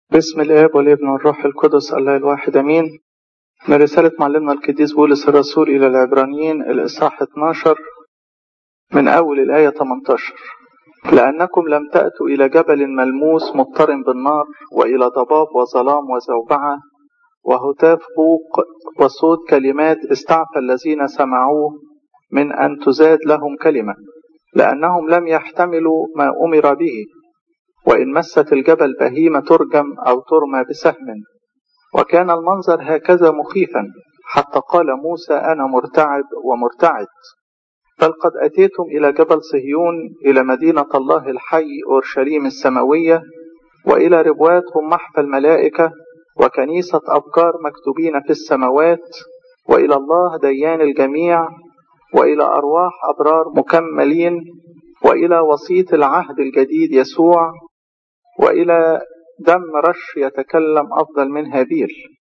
باسم الآب والابن والروح القدس الله الواحد أمين من رسالة معلمنا القديس بولس الرسول إلى العبرانيين الإصحاح 12 من أول الآية 18 لأنكم لم تأتوا إلى جبل ملموس مضطرم بالنار وإلى ضباب وظلام وزوبعة وهتاف بوق وصوت كلمات استعفى الذين سمعوه من أن تزاد لهم كلمة لأنهم لم يحتملوا ما أمر به وإن مست الجبل بهيمة ترجم أو ترمى بسهم وكان المنظر هكذا مخيفا حتى قال موسى أنا مرتعب ومرتعد بل قد أتيتم إلى جبل صهيون إلى مدينة الله الحي أورشليم السماوية وإلى ربواتهم محفى الملائكة وكنيسة أبكار مكتوبين في السماوات وإلى الله ديان الجميع وإلى أرواح أبرار مكملين وإلى وسيط العهد الجديد يسوع وإلى دم رش يتكلم أفضل من هابيل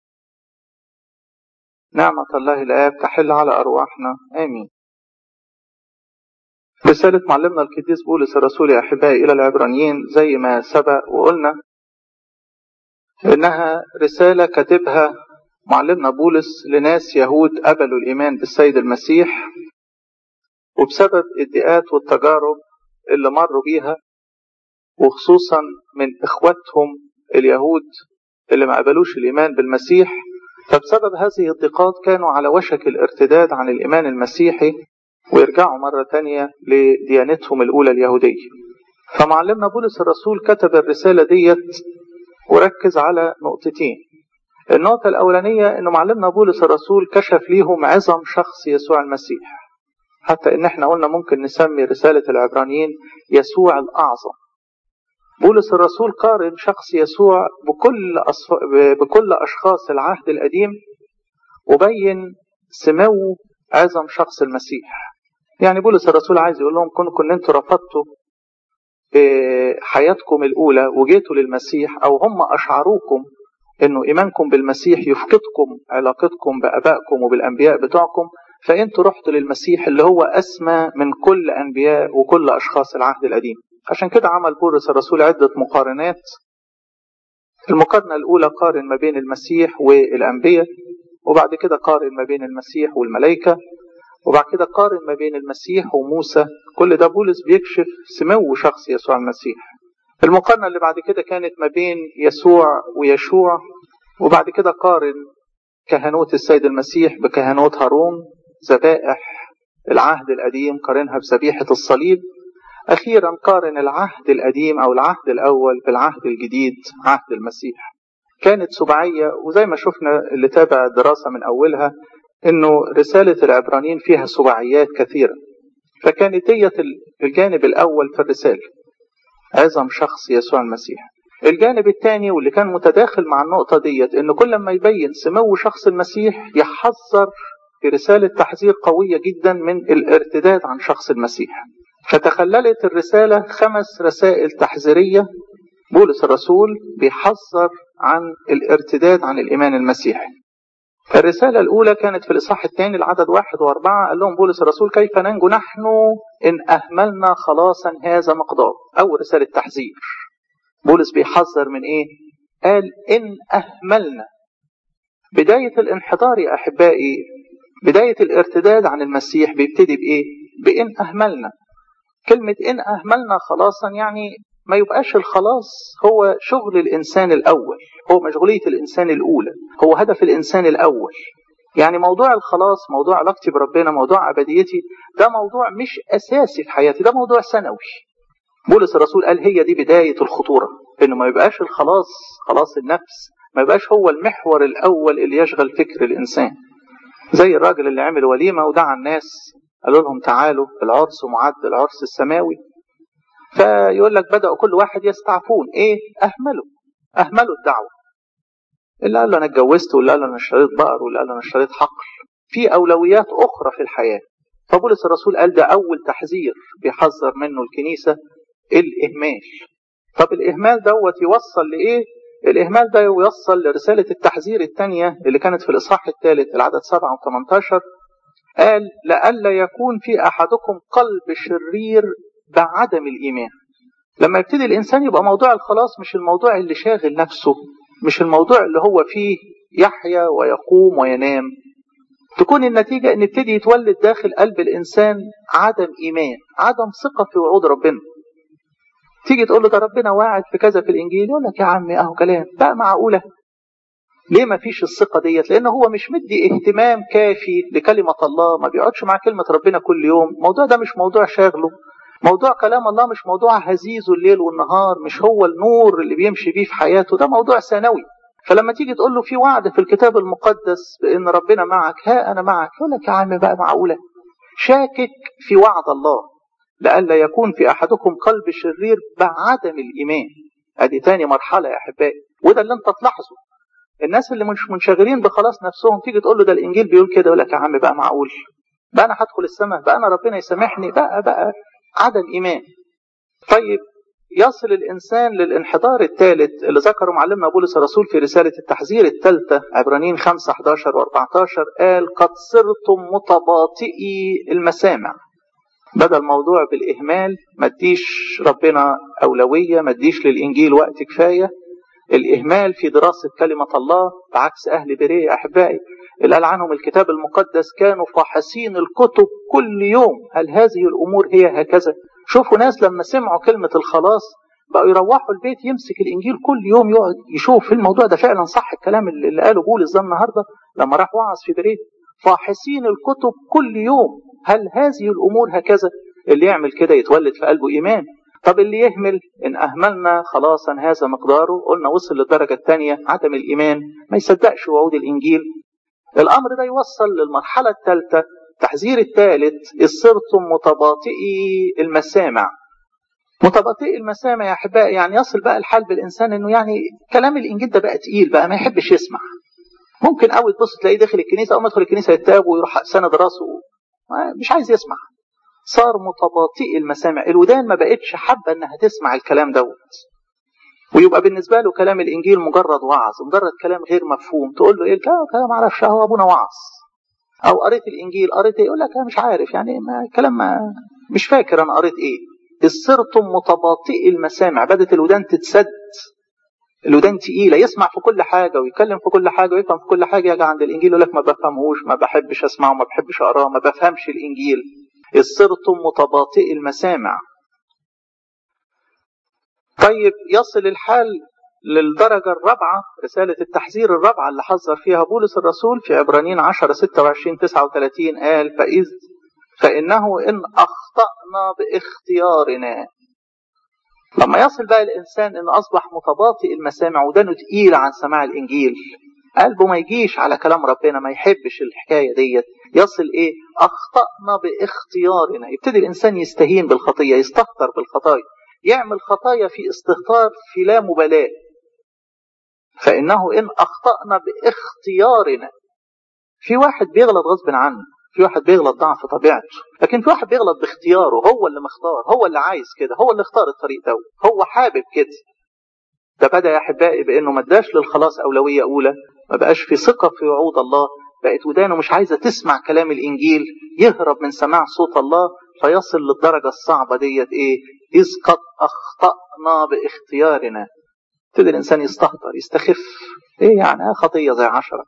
نعمة الله الآب تحل على أرواحنا آمين رسالة معلمنا القديس بولس الرسول يا أحبائي إلى العبرانيين زي ما سبق وقلنا إنها رسالة كاتبها معلمنا بولس لناس يهود قبلوا الإيمان بالسيد المسيح وبسبب الضيقات والتجارب اللي مروا بيها وخصوصا من إخواتهم اليهود اللي ما قبلوش الإيمان بالمسيح فبسبب هذه الضيقات كانوا على وشك الارتداد عن الإيمان المسيحي ويرجعوا مرة تانية لديانتهم الأولى اليهودية فمعلمنا بولس الرسول كتب الرسالة ديت وركز على نقطتين النقطة الأولانية أنه معلمنا بولس الرسول كشف ليهم عظم شخص يسوع المسيح حتى إن احنا قلنا ممكن نسمي رسالة العبرانيين يسوع الأعظم بولس الرسول قارن شخص يسوع بكل أصف... بكل أشخاص العهد القديم وبين سمو عظم شخص المسيح يعني بولس الرسول عايز يقول لهم كنكم انتوا رفضتوا حياتكم الأولى وجيتوا للمسيح أو هم أشعروكم انه ايمانكم بالمسيح يفقدكم علاقتكم بابائكم وبالانبياء بتوعكم فانتوا رحتوا للمسيح اللي هو اسمى من كل انبياء وكل اشخاص العهد القديم عشان كده عمل بولس الرسول عده مقارنات المقارنه الاولى قارن ما بين المسيح والانبياء وبعد كده قارن ما بين المسيح والملائكه وبعد كده قارن ما بين المسيح وموسى كل ده بولس بيكشف سمو شخص يسوع المسيح المقارنة اللي بعد كده كانت ما بين يسوع ويشوع وبعد كده قارن كهنوت السيد المسيح بكهنوت هارون ذبائح العهد القديم قارنها بذبيحة الصليب أخيرا قارن العهد القديم أو العهد الأول بالعهد الجديد عهد المسيح كانت سبعية وزي ما شفنا اللي تابع الدراسة من أولها إنه رسالة العبرانيين فيها سبعيات كثيرة فكانت ديت الجانب الأول في الرسالة عظم شخص يسوع المسيح الجانب الثاني واللي كان متداخل مع النقطة ديت ان كل ما يبين سمو شخص المسيح يحذر في رسالة تحذير قوية جدا من الارتداد عن شخص المسيح فتخللت الرسالة خمس رسائل تحذيرية بولس الرسول بيحذر عن الارتداد عن الإيمان المسيحي الرسالة الأولى كانت في الإصحاح الثاني العدد واحد وأربعة قال لهم بولس الرسول كيف ننجو نحن إن أهملنا خلاصا هذا مقدار أول رسالة تحذير بولس بيحذر من إيه؟ قال إن أهملنا بداية الانحدار يا أحبائي بداية الارتداد عن المسيح بيبتدي بإيه؟ بإن أهملنا كلمة إن أهملنا خلاصا يعني ما يبقاش الخلاص هو شغل الإنسان الأول هو مشغولية الإنسان الأولى هو هدف الإنسان الأول يعني موضوع الخلاص موضوع علاقتي بربنا موضوع أبديتي ده موضوع مش أساسي في حياتي ده موضوع ثانوي بولس الرسول قال هي دي بداية الخطورة إنه ما يبقاش الخلاص خلاص النفس ما يبقاش هو المحور الأول اللي يشغل فكر الإنسان زي الراجل اللي عمل وليمة ودعا الناس قالوا لهم تعالوا العرس معد العرس السماوي فيقول لك بدأوا كل واحد يستعفون ايه اهملوا اهملوا الدعوة اللي قال له انا اتجوزت واللي قال له انا اشتريت بقر واللي قال له انا اشتريت حقل في اولويات اخرى في الحياة فبولس الرسول قال ده اول تحذير بيحذر منه الكنيسة الاهمال طب الاهمال دوت يوصل لايه الاهمال ده يوصل لرسالة التحذير الثانية اللي كانت في الاصحاح الثالث العدد 7 و18 قال لئلا يكون في احدكم قلب شرير بعدم الإيمان لما يبتدي الإنسان يبقى موضوع الخلاص مش الموضوع اللي شاغل نفسه مش الموضوع اللي هو فيه يحيا ويقوم وينام تكون النتيجة أن يبتدي يتولد داخل قلب الإنسان عدم إيمان عدم ثقة في وعود ربنا تيجي تقول له ده ربنا واعد في كذا في الإنجيل يقول لك يا عمي أهو كلام بقى معقولة ليه ما فيش الثقة ديت لأن هو مش مدي اهتمام كافي لكلمة الله ما بيقعدش مع كلمة ربنا كل يوم الموضوع ده مش موضوع شاغله موضوع كلام الله مش موضوع هزيزه الليل والنهار مش هو النور اللي بيمشي بيه في حياته ده موضوع ثانوي فلما تيجي تقول له في وعد في الكتاب المقدس بان ربنا معك ها انا معك يقول لك يا عم بقى معقوله شاكك في وعد الله لئلا يكون في احدكم قلب شرير بعدم الايمان ادي تاني مرحله يا احبائي وده اللي انت تلاحظه الناس اللي مش منشغلين بخلاص نفسهم تيجي تقول له ده الانجيل بيقول كده يقول لك يا عم بقى معقول بقى انا هدخل السماء بقى انا ربنا يسامحني بقى بقى عدم ايمان طيب يصل الإنسان للانحدار الثالث اللي ذكره معلمنا بولس الرسول في رسالة التحذير الثالثة عبرانيين 5 11 و14 قال قد صرتم متباطئي المسامع بدل موضوع بالإهمال ما اديش ربنا أولوية ما اديش للإنجيل وقت كفاية الإهمال في دراسة كلمة الله بعكس أهل بريه يا أحبائي اللي قال عنهم الكتاب المقدس كانوا فاحصين الكتب كل يوم هل هذه الأمور هي هكذا شوفوا ناس لما سمعوا كلمة الخلاص بقوا يروحوا البيت يمسك الإنجيل كل يوم يقعد يشوف في الموضوع ده فعلا صح الكلام اللي قاله بولس ده النهاردة لما راح وعظ في بريد فاحصين الكتب كل يوم هل هذه الأمور هكذا اللي يعمل كده يتولد في قلبه إيمان طب اللي يهمل إن أهملنا خلاصا هذا مقداره قلنا وصل للدرجة الثانية عدم الإيمان ما يصدقش وعود الإنجيل الأمر ده يوصل للمرحلة الثالثة التحذير الثالث إذ صرتم متباطئي المسامع متباطئي المسامع يا أحبائي يعني يصل بقى الحال بالإنسان إنه يعني كلام الإنجيل ده بقى تقيل بقى ما يحبش يسمع ممكن قوي تبص تلاقيه داخل الكنيسة أول ما يدخل الكنيسة يتاب ويروح سند راسه مش عايز يسمع صار متباطئ المسامع الودان ما بقتش حابة إنها تسمع الكلام دوت ويبقى بالنسبة له كلام الإنجيل مجرد وعظ مجرد كلام غير مفهوم تقول له إيه الكلام ما أعرفش هو أبونا وعظ او قريت الانجيل قريت ايه يقول لك انا مش عارف يعني ما كلام ما مش فاكر انا قريت ايه اذ صرتم متباطئي المسامع بدت الودان تتسد الودان تقيله يسمع في كل حاجه ويتكلم في كل حاجه ويفهم في كل حاجه يجي عند الانجيل يقول لك ما بفهمهوش ما بحبش اسمعه ما بحبش اقراه ما بفهمش الانجيل اذ صرتم متباطئي المسامع طيب يصل الحال للدرجة الرابعة رسالة التحذير الرابعة اللي حذر فيها بولس الرسول في عبرانيين 10 26 39 قال فإذ فإنه إن أخطأنا باختيارنا لما يصل بقى الإنسان إن أصبح متباطئ المسامع ودانه تقيل عن سماع الإنجيل قلبه ما يجيش على كلام ربنا ما يحبش الحكاية ديت يصل إيه أخطأنا باختيارنا يبتدي الإنسان يستهين بالخطية يستهتر بالخطايا يعمل خطايا في استهتار في لا مبالاة فإنه إن أخطأنا باختيارنا في واحد بيغلط غصب عنه في واحد بيغلط ضعف طبيعته لكن في واحد بيغلط باختياره هو اللي مختار هو اللي عايز كده هو اللي اختار الطريق ده هو حابب كده ده بدأ يا أحبائي بأنه ما اداش للخلاص أولوية أولى ما بقاش في ثقة في وعود الله بقت ودانه مش عايزة تسمع كلام الإنجيل يهرب من سماع صوت الله فيصل للدرجة الصعبة ديت إيه إذ قد أخطأنا باختيارنا ابتدي الإنسان يستهتر يستخف إيه يعني خطية زي عشرة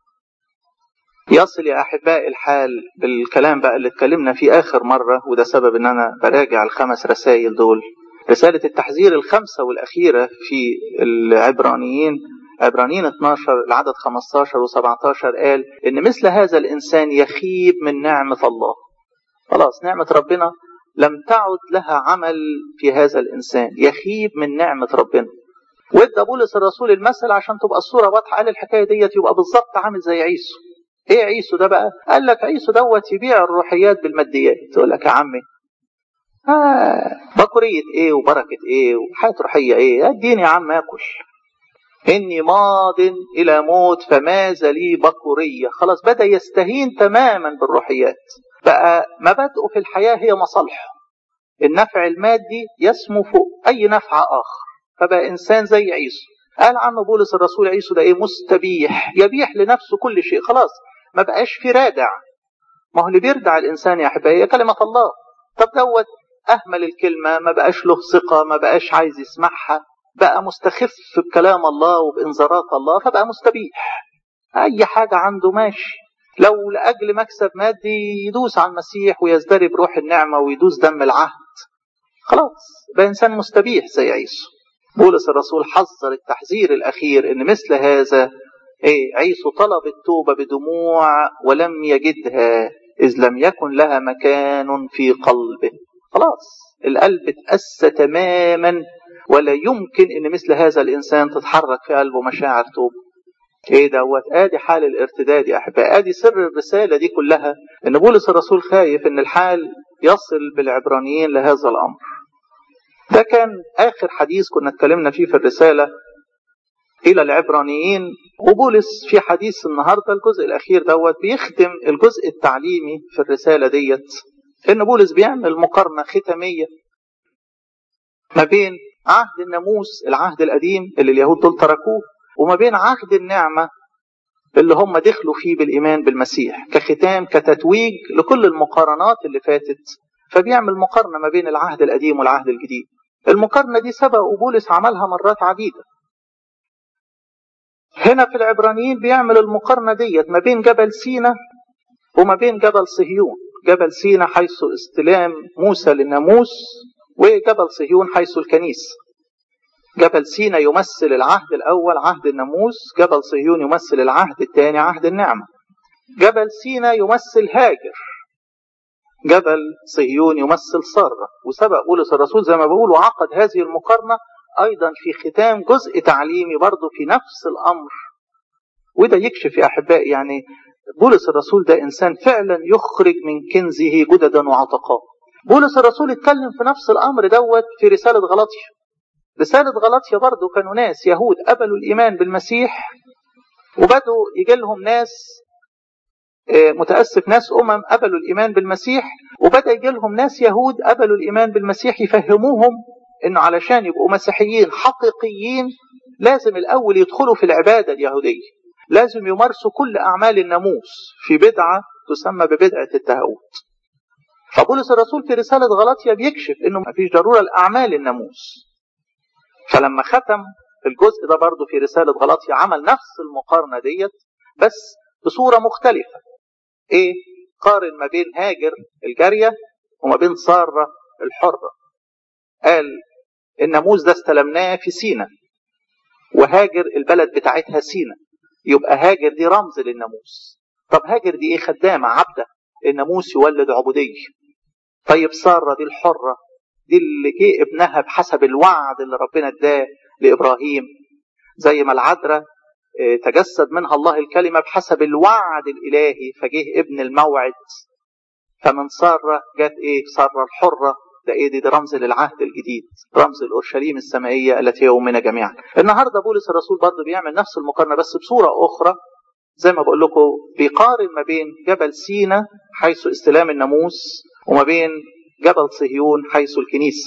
يصل يا أحبائي الحال بالكلام بقى اللي اتكلمنا فيه آخر مرة وده سبب إن أنا براجع الخمس رسائل دول رسالة التحذير الخمسة والأخيرة في العبرانيين عبرانيين 12 العدد 15 و17 قال إن مثل هذا الإنسان يخيب من نعمة الله خلاص نعمة ربنا لم تعد لها عمل في هذا الإنسان يخيب من نعمة ربنا وادى بولس الرسول المثل عشان تبقى الصورة واضحة قال الحكاية ديت يبقى بالظبط عامل زي عيسو ايه عيسو ده بقى قال لك عيسو دوت يبيع الروحيات بالماديات تقول لك يا عمي آه بكورية ايه وبركة ايه وحياة روحية ايه اديني يا عم اكل اني ماض الى موت فماذا لي بكورية خلاص بدأ يستهين تماما بالروحيات بقى مبادئه في الحياة هي مصالحه النفع المادي يسمو فوق أي نفع آخر فبقى إنسان زي عيسو قال عنه بولس الرسول عيسو ده إيه مستبيح يبيح لنفسه كل شيء خلاص ما بقاش في رادع ما هو اللي بيردع الإنسان يا أحبائي هي كلمة الله طب دوت أهمل الكلمة ما بقاش له ثقة ما بقاش عايز يسمعها بقى مستخف بكلام الله وبإنذارات الله فبقى مستبيح أي حاجة عنده ماشي لو لأجل مكسب مادي يدوس على المسيح ويزدري بروح النعمة ويدوس دم العهد خلاص بقى إنسان مستبيح زي عيسو بولس الرسول حذر التحذير الأخير إن مثل هذا إيه عيسو طلب التوبة بدموع ولم يجدها إذ لم يكن لها مكان في قلبه خلاص القلب اتأسى تماما ولا يمكن ان مثل هذا الانسان تتحرك في قلبه مشاعر توبه ايه دوت ادي حال الارتداد يا احبائي ادي سر الرساله دي كلها ان بولس الرسول خايف ان الحال يصل بالعبرانيين لهذا الامر ده كان اخر حديث كنا اتكلمنا فيه في الرساله الى العبرانيين وبولس في حديث النهارده الجزء الاخير دوت بيختم الجزء التعليمي في الرساله ديت ان بولس بيعمل مقارنه ختاميه ما بين عهد الناموس العهد القديم اللي اليهود دول تركوه وما بين عهد النعمة اللي هم دخلوا فيه بالإيمان بالمسيح كختام كتتويج لكل المقارنات اللي فاتت فبيعمل مقارنة ما بين العهد القديم والعهد الجديد المقارنة دي سبق وبولس عملها مرات عديدة هنا في العبرانيين بيعمل المقارنة ديت ما بين جبل سينا وما بين جبل صهيون جبل سينا حيث استلام موسى للناموس وجبل صهيون حيث الكنيسة جبل سينا يمثل العهد الأول عهد الناموس جبل صهيون يمثل العهد الثاني عهد النعمة جبل سينا يمثل هاجر جبل صهيون يمثل سارة وسبق بولس الرسول زي ما بقول وعقد هذه المقارنة أيضا في ختام جزء تعليمي برضه في نفس الأمر وده يكشف يا أحبائي يعني بولس الرسول ده إنسان فعلا يخرج من كنزه جددا وعتقاء بولس الرسول اتكلم في نفس الأمر دوت في رسالة غلطية رسالة غلطية برضه كانوا ناس يهود قبلوا الإيمان بالمسيح وبدوا يجي لهم ناس متأسف ناس أمم قبلوا الإيمان بالمسيح وبدأ يجي لهم ناس يهود قبلوا الإيمان بالمسيح يفهموهم إنه علشان يبقوا مسيحيين حقيقيين لازم الأول يدخلوا في العبادة اليهودية لازم يمارسوا كل أعمال الناموس في بدعة تسمى ببدعة التهاوت فبولس الرسول في رسالة غلطية بيكشف إنه ما فيش ضرورة لأعمال الناموس فلما ختم الجزء ده برضه في رسالة غلطية عمل نفس المقارنة ديت بس بصورة مختلفة ايه قارن ما بين هاجر الجارية وما بين سارة الحرة قال الناموس ده استلمناه في سينا وهاجر البلد بتاعتها سينا يبقى هاجر دي رمز للناموس طب هاجر دي ايه خدامة عبدة الناموس يولد عبودية طيب سارة دي الحرة دي اللي جه ابنها بحسب الوعد اللي ربنا اداه لابراهيم زي ما العذراء تجسد منها الله الكلمه بحسب الوعد الالهي فجه ابن الموعد فمن ساره جت ايه ساره الحره ده ايه دي, دي رمز للعهد الجديد رمز الاورشليم السمائيه التي يومنا جميعا النهارده بولس الرسول برضه بيعمل نفس المقارنه بس بصوره اخرى زي ما بقول لكم بيقارن ما بين جبل سينا حيث استلام الناموس وما بين جبل صهيون حيث الكنيسة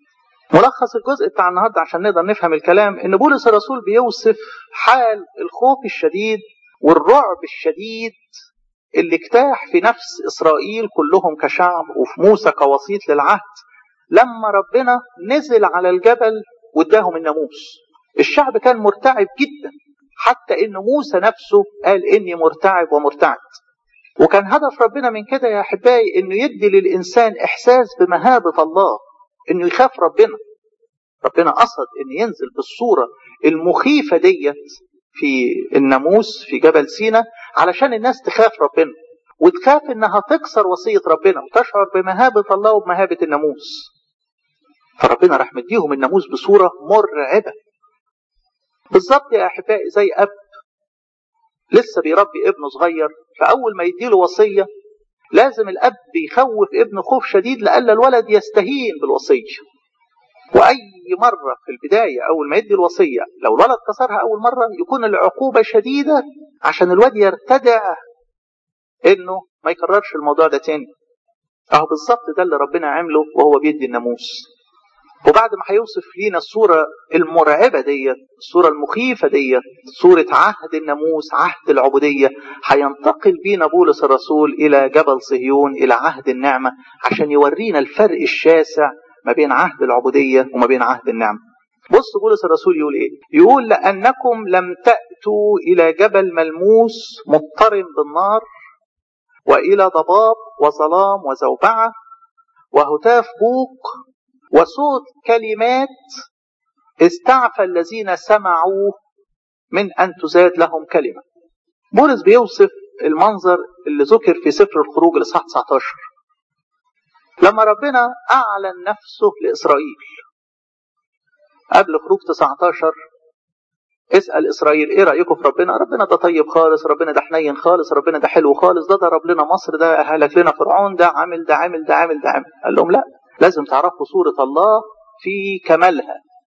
ملخص الجزء بتاع النهاردة عشان نقدر نفهم الكلام ان بولس الرسول بيوصف حال الخوف الشديد والرعب الشديد اللي اجتاح في نفس إسرائيل كلهم كشعب وفي موسى كوسيط للعهد لما ربنا نزل على الجبل واداهم الناموس الشعب كان مرتعب جدا حتى ان موسى نفسه قال اني مرتعب ومرتعد وكان هدف ربنا من كده يا احبائي انه يدي للانسان احساس بمهابه الله انه يخاف ربنا ربنا قصد ان ينزل بالصوره المخيفه ديت في الناموس في جبل سينا علشان الناس تخاف ربنا وتخاف انها تكسر وصيه ربنا وتشعر بمهابه الله وبمهابه الناموس فربنا راح مديهم الناموس بصوره مرعبه بالظبط يا احبائي زي اب لسه بيربي ابنه صغير فأول ما يديله وصية لازم الأب يخوف ابنه خوف شديد لألا الولد يستهين بالوصية وأي مرة في البداية أول ما يدي الوصية لو الولد كسرها أول مرة يكون العقوبة شديدة عشان الولد يرتدع إنه ما يكررش الموضوع ده تاني أهو بالظبط ده اللي ربنا عمله وهو بيدي الناموس وبعد ما هيوصف لينا الصورة المرعبة ديت الصورة المخيفة ديت صورة عهد الناموس عهد العبودية هينتقل بينا بولس الرسول إلى جبل صهيون إلى عهد النعمة عشان يورينا الفرق الشاسع ما بين عهد العبودية وما بين عهد النعمة بص بولس الرسول يقول ايه يقول لأنكم لم تأتوا إلى جبل ملموس مضطرم بالنار وإلى ضباب وظلام وزوبعة وهتاف بوق وصوت كلمات استعفى الذين سمعوا من أن تزاد لهم كلمة بولس بيوصف المنظر اللي ذكر في سفر الخروج الإصحاح 19 لما ربنا أعلن نفسه لإسرائيل قبل خروج 19 اسأل إسرائيل إيه رأيكم في ربنا ربنا ده طيب خالص ربنا ده حنين خالص ربنا ده حلو خالص ده ضرب لنا مصر ده أهلك لنا فرعون ده عامل ده عامل ده عامل ده عامل قال لهم لا لازم تعرفوا صورة الله في كمالها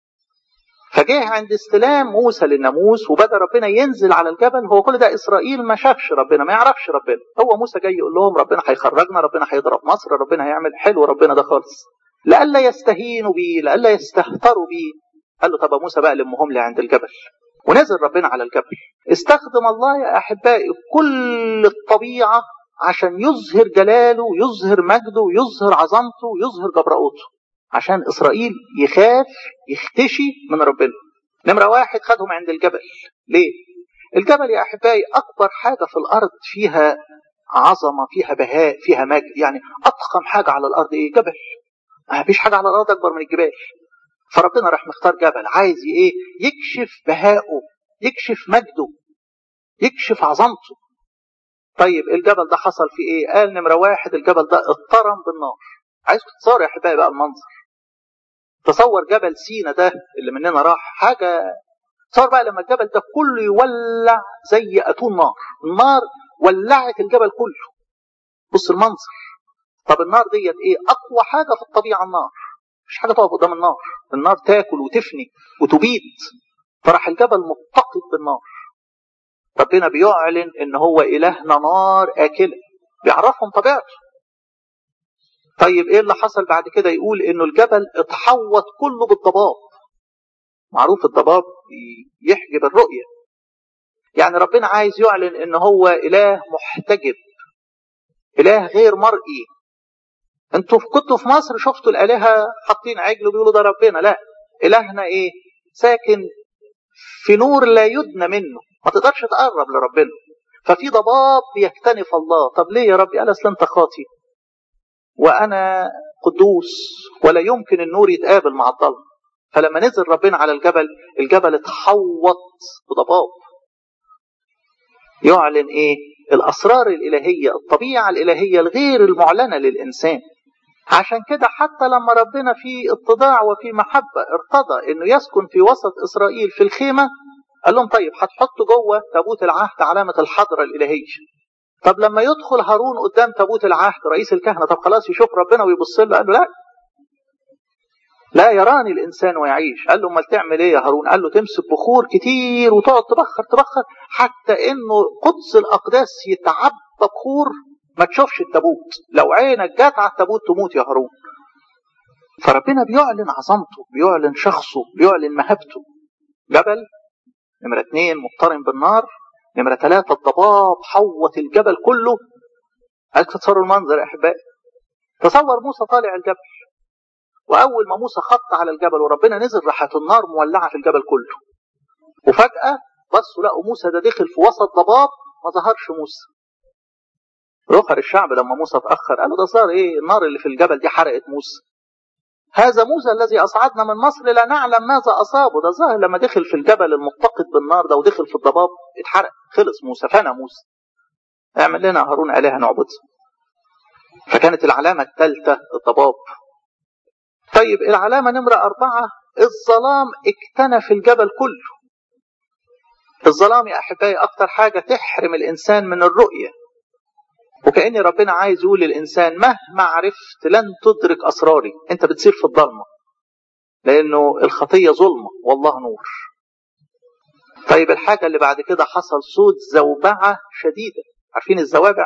فجاه عند استلام موسى للناموس وبدا ربنا ينزل على الجبل هو كل ده اسرائيل ما شافش ربنا ما يعرفش ربنا هو موسى جاي يقول لهم ربنا هيخرجنا ربنا هيضرب مصر ربنا هيعمل حلو ربنا ده خالص لئلا يستهينوا بيه لئلا يستهتروا بيه قال له طب موسى بقى لمهم لي عند الجبل ونزل ربنا على الجبل استخدم الله يا احبائي كل الطبيعه عشان يظهر جلاله ويظهر مجده ويظهر عظمته ويظهر جبروته عشان اسرائيل يخاف يختشي من ربنا نمره واحد خدهم عند الجبل ليه الجبل يا احبائي اكبر حاجه في الارض فيها عظمه فيها بهاء فيها مجد يعني اضخم حاجه على الارض ايه جبل ما فيش حاجه على الارض اكبر من الجبال فربنا راح مختار جبل عايز ايه يكشف بهاءه يكشف مجده يكشف عظمته طيب الجبل ده حصل في ايه قال نمره واحد الجبل ده اضطرم بالنار عايزكم تتصوروا يا احبائي بقى المنظر تصور جبل سينا ده اللي مننا راح حاجه تصور بقى لما الجبل ده كله يولع زي اتون نار النار ولعت الجبل كله بص المنظر طب النار ديت ايه اقوى حاجه في الطبيعه النار مش حاجه تقف قدام النار النار تاكل وتفني وتبيد فراح الجبل متقد بالنار ربنا بيعلن ان هو الهنا نار اكله بيعرفهم طبيعته طيب ايه اللي حصل بعد كده يقول انه الجبل اتحوط كله بالضباب معروف الضباب يحجب الرؤية يعني ربنا عايز يعلن ان هو اله محتجب اله غير مرئي انتوا كنتوا في مصر شفتوا الالهه حاطين عجل وبيقولوا ده ربنا لا الهنا ايه ساكن في نور لا يدنى منه ما تقدرش تقرب لربنا ففي ضباب يكتنف الله طب ليه يا ربي قال اصل انت خاطي وانا قدوس ولا يمكن النور يتقابل مع الظلم فلما نزل ربنا على الجبل الجبل اتحوط بضباب يعلن ايه الاسرار الالهيه الطبيعه الالهيه الغير المعلنه للانسان عشان كده حتى لما ربنا في اتضاع وفي محبه ارتضى انه يسكن في وسط اسرائيل في الخيمه قال لهم طيب هتحطوا جوه تابوت العهد علامه الحضره الالهيه طب لما يدخل هارون قدام تابوت العهد رئيس الكهنه طب خلاص يشوف ربنا ويبص له قال له لا لا يراني الانسان ويعيش قال له امال تعمل ايه يا هارون قال له تمسك بخور كتير وتقعد تبخر تبخر حتى انه قدس الاقداس يتعبى بخور ما تشوفش التابوت لو عينك جت على التابوت تموت يا هارون فربنا بيعلن عظمته بيعلن شخصه بيعلن مهابته جبل نمرة اتنين مضطرم بالنار نمرة ثلاثة الضباب حوط الجبل كله عايزك تتصوروا المنظر يا أحبائي تصور موسى طالع الجبل وأول ما موسى خط على الجبل وربنا نزل راحت النار مولعة في الجبل كله وفجأة بصوا لقوا موسى ده دخل في وسط ضباب ما ظهرش موسى رخر الشعب لما موسى اتأخر قالوا ده صار ايه النار اللي في الجبل دي حرقت موسى هذا موسى الذي أصعدنا من مصر لا نعلم ماذا أصابه ده ظاهر لما دخل في الجبل المتقد بالنار ده ودخل في الضباب اتحرق خلص موسى فنى موسى اعمل لنا هارون آلهة نعبدها فكانت العلامة الثالثة الضباب طيب العلامة نمرة أربعة الظلام اكتنف الجبل كله الظلام يا أحبائي أكتر حاجة تحرم الإنسان من الرؤية وكأن ربنا عايز يقول للإنسان مهما عرفت لن تدرك أسراري أنت بتصير في الضلمة لأنه الخطية ظلمة والله نور طيب الحاجة اللي بعد كده حصل صوت زوبعة شديدة عارفين الزوابع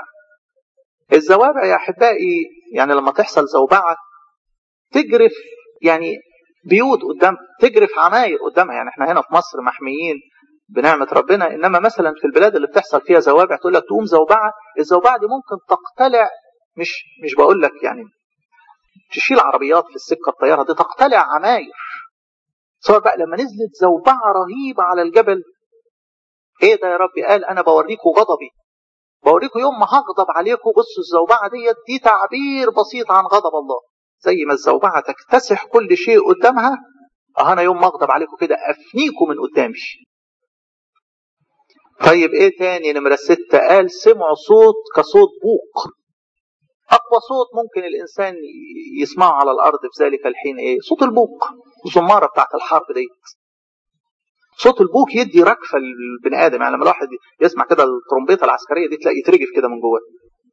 الزوابع يا أحبائي يعني لما تحصل زوبعة تجرف يعني بيوت قدام تجرف عماير قدامها يعني احنا هنا في مصر محميين بنعمة ربنا انما مثلا في البلاد اللي بتحصل فيها زوابع تقول لك تقوم زوبعة الزوبعة دي ممكن تقتلع مش مش بقول لك يعني تشيل عربيات في السكة الطيارة دي تقتلع عماير صور بقى لما نزلت زوبعة رهيبة على الجبل ايه ده يا ربي قال انا بوريكم غضبي بوريكم يوم ما هغضب عليكم بصوا الزوبعة ديت دي تعبير بسيط عن غضب الله زي ما الزوبعة تكتسح كل شيء قدامها اه انا يوم ما اغضب عليكم كده افنيكم من قدامي طيب ايه تاني نمرة ستة قال سمعوا صوت كصوت بوق اقوى صوت ممكن الانسان يسمعه على الارض في ذلك الحين ايه صوت البوق الزمارة بتاعت الحرب ديت صوت البوك يدي ركفة للبني ادم يعني لما الواحد يسمع كده الترومبيطة العسكرية دي تلاقي يترجف كده من جواه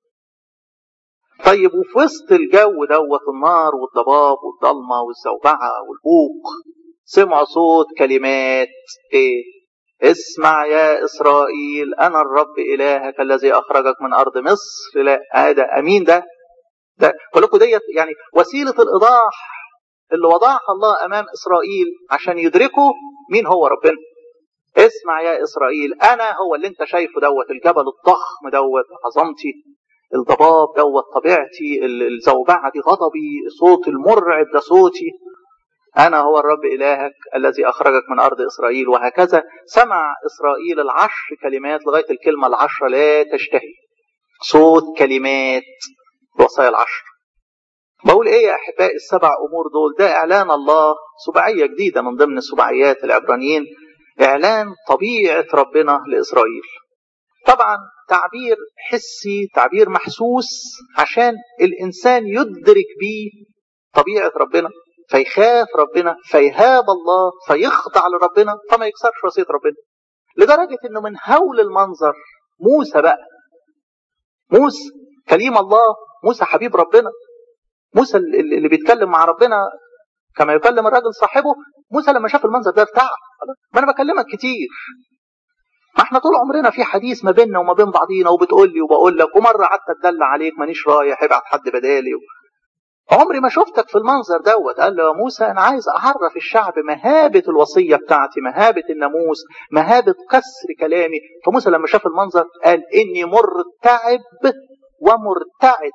طيب وفي وسط الجو دوت النار والضباب والضلمة والزوبعة والبوق سمعوا صوت كلمات ايه اسمع يا إسرائيل أنا الرب إلهك الذي أخرجك من أرض مصر لا هذا أمين ده ده لكم ديت يعني وسيلة الإيضاح اللي وضعها الله أمام إسرائيل عشان يدركوا مين هو ربنا اسمع يا إسرائيل أنا هو اللي أنت شايفه دوت الجبل الضخم دوت عظمتي الضباب دوت طبيعتي الزوبعة دي غضبي صوت المرعب ده صوتي أنا هو الرب إلهك الذي أخرجك من أرض إسرائيل وهكذا سمع إسرائيل العشر كلمات لغاية الكلمة العشرة لا تشتهي صوت كلمات الوصايا العشر بقول إيه يا أحبائي السبع أمور دول ده إعلان الله سبعية جديدة من ضمن سبعيات العبرانيين إعلان طبيعة ربنا لإسرائيل طبعا تعبير حسي تعبير محسوس عشان الإنسان يدرك بيه طبيعة ربنا فيخاف ربنا فيهاب الله فيخضع لربنا فما يكسرش وصية ربنا لدرجة انه من هول المنظر موسى بقى موسى كليم الله موسى حبيب ربنا موسى اللي بيتكلم مع ربنا كما يكلم الراجل صاحبه موسى لما شاف المنظر ده ارتاح ما انا بكلمك كتير ما احنا طول عمرنا في حديث ما بيننا وما بين بعضينا وبتقول لي وبقول لك ومره قعدت اتدلع عليك مانيش رايح ابعت حد بدالي عمري ما شفتك في المنظر دوت قال له يا موسى انا عايز اعرف الشعب مهابه الوصيه بتاعتي مهابه الناموس مهابه كسر كلامي فموسى لما شاف المنظر قال اني مرتعب ومرتعد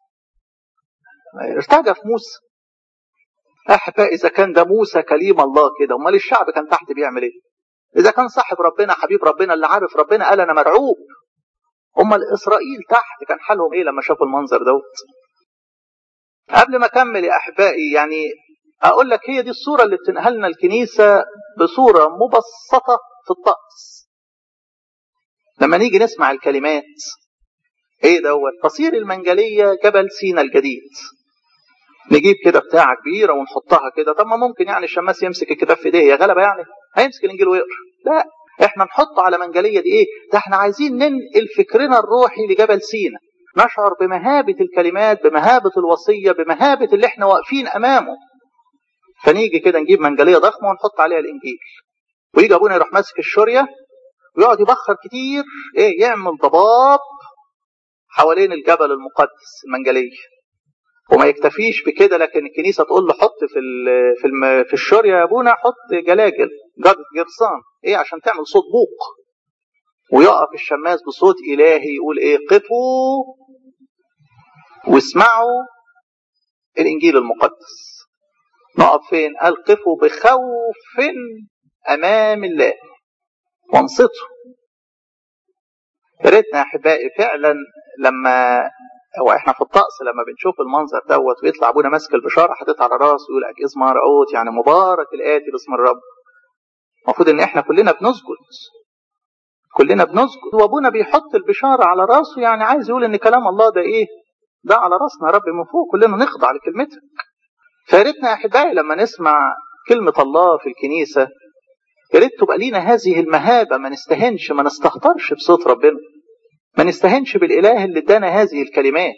ارتجف موسى احبائي اذا كان ده موسى كليم الله كده امال الشعب كان تحت بيعمل ايه اذا كان صاحب ربنا حبيب ربنا اللي عارف ربنا قال انا مرعوب امال اسرائيل تحت كان حالهم ايه لما شافوا المنظر دوت قبل ما اكمل يا احبائي يعني اقول لك هي دي الصوره اللي بتنقلنا الكنيسه بصوره مبسطه في الطقس لما نيجي نسمع الكلمات ايه دوت تصير المنجليه جبل سينا الجديد نجيب كده بتاعه كبيره ونحطها كده طب ما ممكن يعني الشماس يمسك الكتاب في ايديه يا غلبه يعني هيمسك الانجيل ويقرا لا احنا نحطه على منجليه دي ايه ده احنا عايزين ننقل فكرنا الروحي لجبل سينا نشعر بمهابة الكلمات بمهابة الوصية بمهابة اللي احنا واقفين أمامه فنيجي كده نجيب منجلية ضخمة ونحط عليها الإنجيل ويجي أبونا يروح ماسك الشورية ويقعد يبخر كتير إيه يعمل ضباب حوالين الجبل المقدس المنجلية وما يكتفيش بكده لكن الكنيسة تقول له حط في في الم... في الشورية يا أبونا حط جلاجل جرصان إيه عشان تعمل صوت بوق ويقف الشماس بصوت إلهي يقول إيه قفوا واسمعوا الإنجيل المقدس نقف فين قال قفوا بخوف أمام الله وانصتوا يا ريتنا يا أحبائي فعلا لما هو احنا في الطقس لما بنشوف المنظر دوت ويطلع ابونا ماسك البشاره حاططها على راسه ويقول لك اسم رؤوت يعني مبارك الاتي باسم الرب المفروض ان احنا كلنا بنسجد كلنا بنسجد وابونا بيحط البشاره على راسه يعني عايز يقول ان كلام الله ده ايه ده على راسنا يا رب من فوق كلنا نخضع لكلمتك فيا ريتنا يا احبائي لما نسمع كلمه الله في الكنيسه يا ريت تبقى لينا هذه المهابه ما نستهنش ما نستهترش بصوت ربنا ما نستهنش بالاله اللي ادانا هذه الكلمات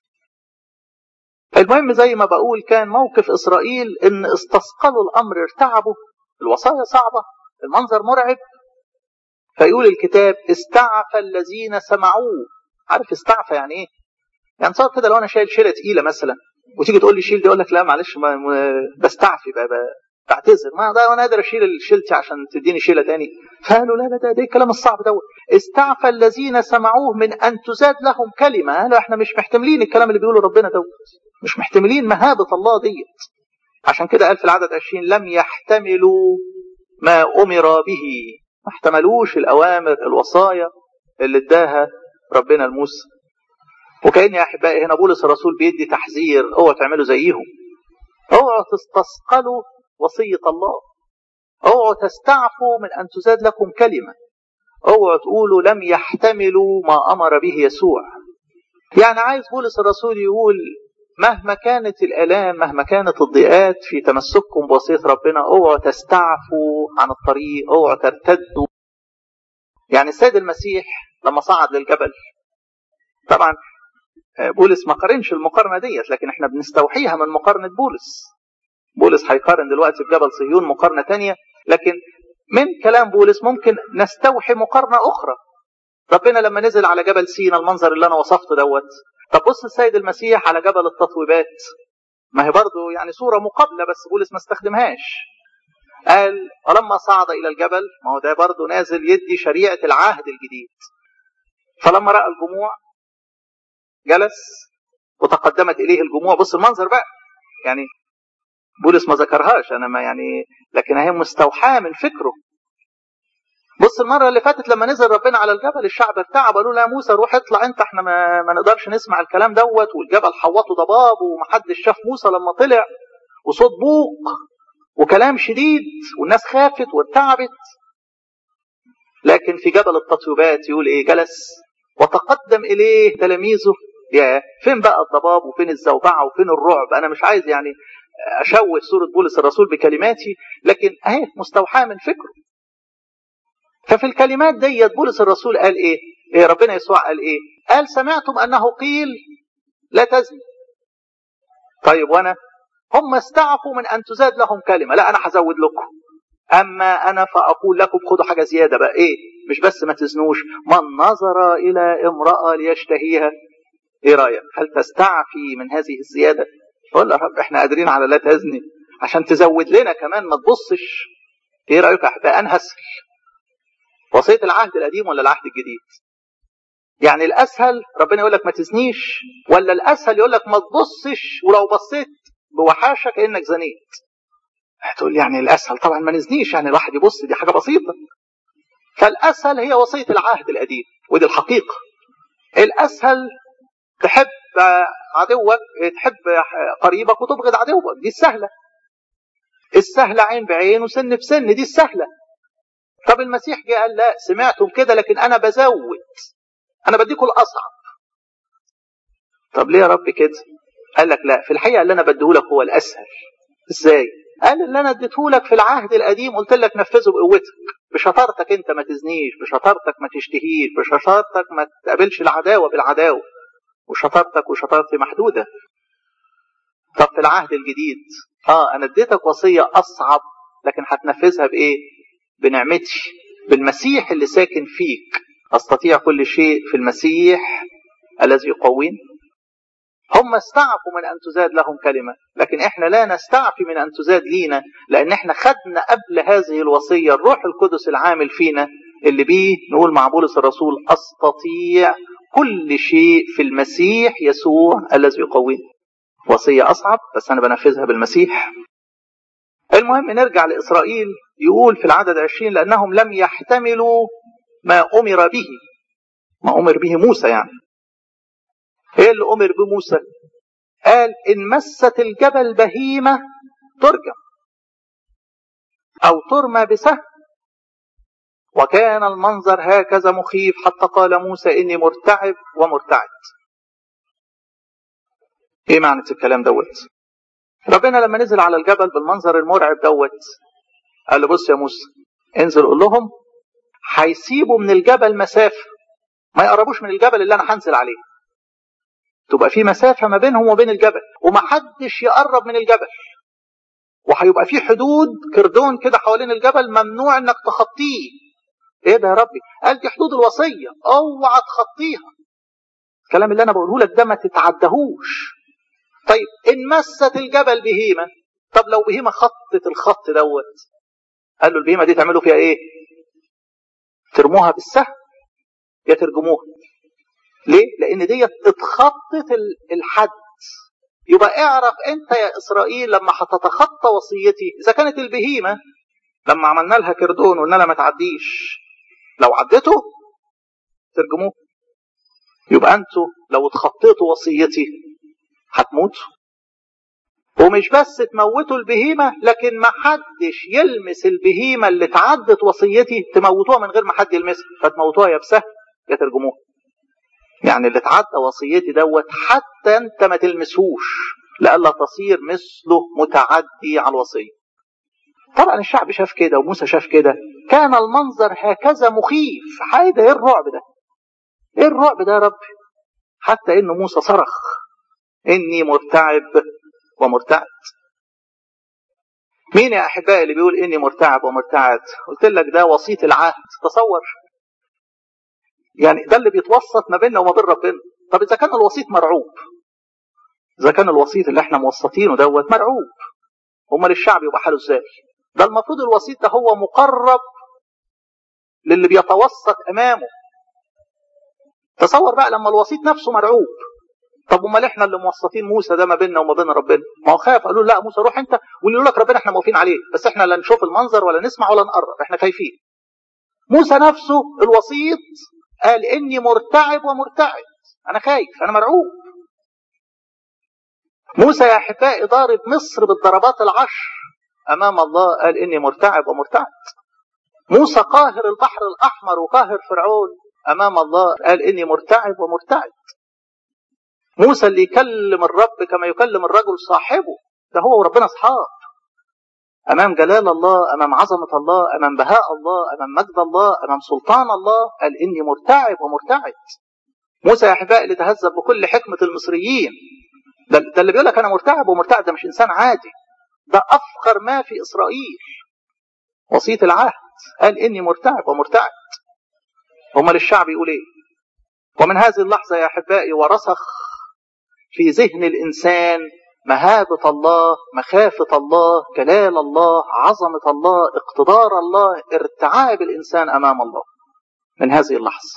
المهم زي ما بقول كان موقف اسرائيل ان استثقلوا الامر ارتعبوا الوصايا صعبه المنظر مرعب فيقول الكتاب استعفى الذين سمعوه عارف استعفى يعني ايه يعني صار كده لو انا شايل شيله تقيله مثلا وتيجي تقول لي شيل دي اقول لك لا معلش ما بستعفي بقى, بقى تعتذر ما ده انا قادر اشيل شيلتي عشان تديني شيله تاني فقالوا لا لا ده, ده الكلام الصعب دوت استعفى الذين سمعوه من ان تزاد لهم كلمه قالوا احنا مش محتملين الكلام اللي بيقوله ربنا دوت مش محتملين مهابه الله ديت عشان كده قال في العدد 20 لم يحتملوا ما امر به ما احتملوش الاوامر الوصايا اللي اداها ربنا لموسى وكأن يا أحبائي هنا بولس الرسول بيدي تحذير اوعوا تعملوا زيهم اوعوا تستثقلوا وصية الله اوعوا تستعفوا من أن تزاد لكم كلمة اوعوا تقولوا لم يحتملوا ما أمر به يسوع يعني عايز بولس الرسول يقول مهما كانت الآلام مهما كانت الضيقات في تمسككم بوصية ربنا اوعوا تستعفوا عن الطريق اوعوا ترتدوا يعني السيد المسيح لما صعد للجبل طبعا بولس ما قارنش المقارنه ديت لكن احنا بنستوحيها من مقارنه بولس بولس هيقارن دلوقتي بجبل صهيون مقارنه تانية لكن من كلام بولس ممكن نستوحي مقارنه اخرى ربنا لما نزل على جبل سينا المنظر اللي انا وصفته دوت طب بص السيد المسيح على جبل التطويبات ما هي برضه يعني صوره مقابله بس بولس ما استخدمهاش قال ولما صعد الى الجبل ما هو ده برضه نازل يدي شريعه العهد الجديد فلما راى الجموع جلس وتقدمت اليه الجموع بص المنظر بقى يعني بولس ما ذكرهاش انا ما يعني لكن هي مستوحاه من فكره بص المره اللي فاتت لما نزل ربنا على الجبل الشعب ارتعب قالوا له يا موسى روح اطلع انت احنا ما, ما نقدرش نسمع الكلام دوت والجبل حوطه ضباب ومحدش شاف موسى لما طلع وصوت بوق وكلام شديد والناس خافت وارتعبت لكن في جبل التطيبات يقول ايه جلس وتقدم اليه تلاميذه يا فين بقى الضباب وفين الزوبعه وفين الرعب انا مش عايز يعني اشوه صوره بولس الرسول بكلماتي لكن اهي مستوحاه من فكره ففي الكلمات ديت بولس الرسول قال ايه؟ إيه ربنا يسوع قال ايه؟ قال سمعتم انه قيل لا تزني. طيب وانا هم استعفوا من ان تزاد لهم كلمه، لا انا هزود لكم. اما انا فاقول لكم خدوا حاجه زياده بقى ايه؟ مش بس ما تزنوش، من نظر الى امراه ليشتهيها ايه رايك؟ هل تستعفي من هذه الزياده؟ قول يا رب احنا قادرين على لا تزني عشان تزود لنا كمان ما تبصش. ايه رايك يا احبائي؟ انا هسهل. وصية العهد القديم ولا العهد الجديد يعني الأسهل ربنا يقول لك ما تزنيش ولا الأسهل يقول لك ما تبصش ولو بصيت بوحاشة كأنك زنيت هتقول يعني الأسهل طبعا ما نزنيش يعني الواحد يبص دي حاجة بسيطة فالأسهل هي وصية العهد القديم ودي الحقيقة الأسهل تحب عدوك تحب قريبك وتبغض عدوك دي السهلة السهلة عين بعين وسن بسن دي السهلة طب المسيح جه قال لا سمعتم كده لكن انا بزود انا بديكم الاصعب طب ليه يا رب كده قال لك لا في الحقيقه اللي انا بديهولك هو الاسهل ازاي قال اللي انا اديتهولك في العهد القديم قلت لك نفذه بقوتك بشطارتك انت ما تزنيش بشطارتك ما تشتهيش بشطارتك ما تقابلش العداوه بالعداوه وشطارتك وشطارتي محدوده طب في العهد الجديد اه انا اديتك وصيه اصعب لكن هتنفذها بايه بنعمتي بالمسيح اللي ساكن فيك استطيع كل شيء في المسيح الذي يقوين هم استعفوا من ان تزاد لهم كلمه لكن احنا لا نستعفي من ان تزاد لينا لان احنا خدنا قبل هذه الوصيه الروح القدس العامل فينا اللي بيه نقول مع بولس الرسول استطيع كل شيء في المسيح يسوع الذي يقوين وصيه اصعب بس انا بنفذها بالمسيح المهم نرجع لإسرائيل يقول في العدد عشرين لأنهم لم يحتملوا ما أمر به ما أمر به موسى يعني ايه اللي أمر بموسى قال إن مست الجبل بهيمة ترجم أو ترمى بسهم وكان المنظر هكذا مخيف حتى قال موسى إني مرتعب ومرتعد ايه معنى الكلام دوت ربنا لما نزل على الجبل بالمنظر المرعب دوت قال له بص يا موسى انزل قول لهم هيسيبوا من الجبل مسافه ما يقربوش من الجبل اللي انا هنزل عليه تبقى في مسافه ما بينهم وبين الجبل ومحدش يقرب من الجبل وهيبقى في حدود كردون كده حوالين الجبل ممنوع انك تخطيه ايه ده يا ربي قال دي حدود الوصيه اوعى تخطيها الكلام اللي انا بقوله لك ده ما تتعدهوش طيب إن مست الجبل بهيمة طب لو بهيمة خطت الخط دوت قال له البهيمة دي تعملوا فيها ايه ترموها بالسهم يا ترجموها ليه لان ديت اتخطت الحد يبقى اعرف انت يا اسرائيل لما هتتخطى وصيتي اذا كانت البهيمه لما عملنا لها كردون وقلنا لها ما تعديش لو عدته ترجموه يبقى انتوا لو اتخطيتوا وصيتي هتموتوا ومش بس تموتوا البهيمة لكن ما حدش يلمس البهيمة اللي تعدت وصيتي تموتوها من غير ما حد يلمسها فتموتوها يا بسه يا ترجموها يعني اللي تعدى وصيتي دوت حتى انت ما تلمسهوش لئلا تصير مثله متعدي على الوصية طبعا الشعب شاف كده وموسى شاف كده كان المنظر هكذا مخيف حاجة ايه الرعب ده ايه الرعب ده يا رب حتى ان موسى صرخ اني مرتعب ومرتعد مين يا احبائي اللي بيقول اني مرتعب ومرتعد قلت لك ده وسيط العهد تصور يعني ده اللي بيتوسط ما بيننا وما بين ربنا طب اذا كان الوسيط مرعوب اذا كان الوسيط اللي احنا موسطينه دوت مرعوب امال الشعب يبقى حاله ازاي ده المفروض الوسيط ده هو مقرب للي بيتوسط امامه تصور بقى لما الوسيط نفسه مرعوب طب امال احنا اللي موسطين موسى ده ما بيننا وما بين ربنا ما هو خاف قالوا لا موسى روح انت واللي يقول لك ربنا احنا موافقين عليه بس احنا لا نشوف المنظر ولا نسمع ولا نقرب احنا خايفين موسى نفسه الوسيط قال اني مرتعب ومرتعد انا خايف انا مرعوب موسى يا احبائي ضارب مصر بالضربات العشر امام الله قال اني مرتعب ومرتعد موسى قاهر البحر الاحمر وقاهر فرعون امام الله قال اني مرتعب ومرتعد موسى اللي يكلم الرب كما يكلم الرجل صاحبه ده هو وربنا اصحاب امام جلال الله امام عظمه الله امام بهاء الله امام مجد الله امام سلطان الله قال اني مرتعب ومرتعد موسى يا احبائي اللي تهذب بكل حكمه المصريين ده, ده اللي بيقول لك انا مرتعب ومرتعد ده مش انسان عادي ده افخر ما في اسرائيل وسيط العهد قال اني مرتعب ومرتعد امال الشعب يقول ايه ومن هذه اللحظه يا احبائي ورسخ في ذهن الانسان مهابة الله مخافة الله جلال الله عظمة الله اقتدار الله ارتعاب الإنسان أمام الله من هذه اللحظة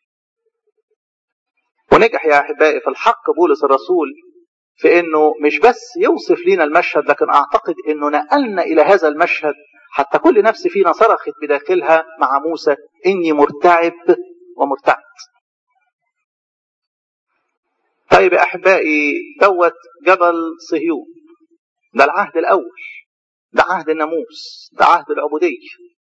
ونجح يا أحبائي في الحق بولس الرسول في أنه مش بس يوصف لنا المشهد لكن أعتقد أنه نقلنا إلى هذا المشهد حتى كل نفس فينا صرخت بداخلها مع موسى إني مرتعب ومرتعد طيب يا احبائي دوت جبل صهيون ده العهد الاول ده عهد الناموس ده عهد العبوديه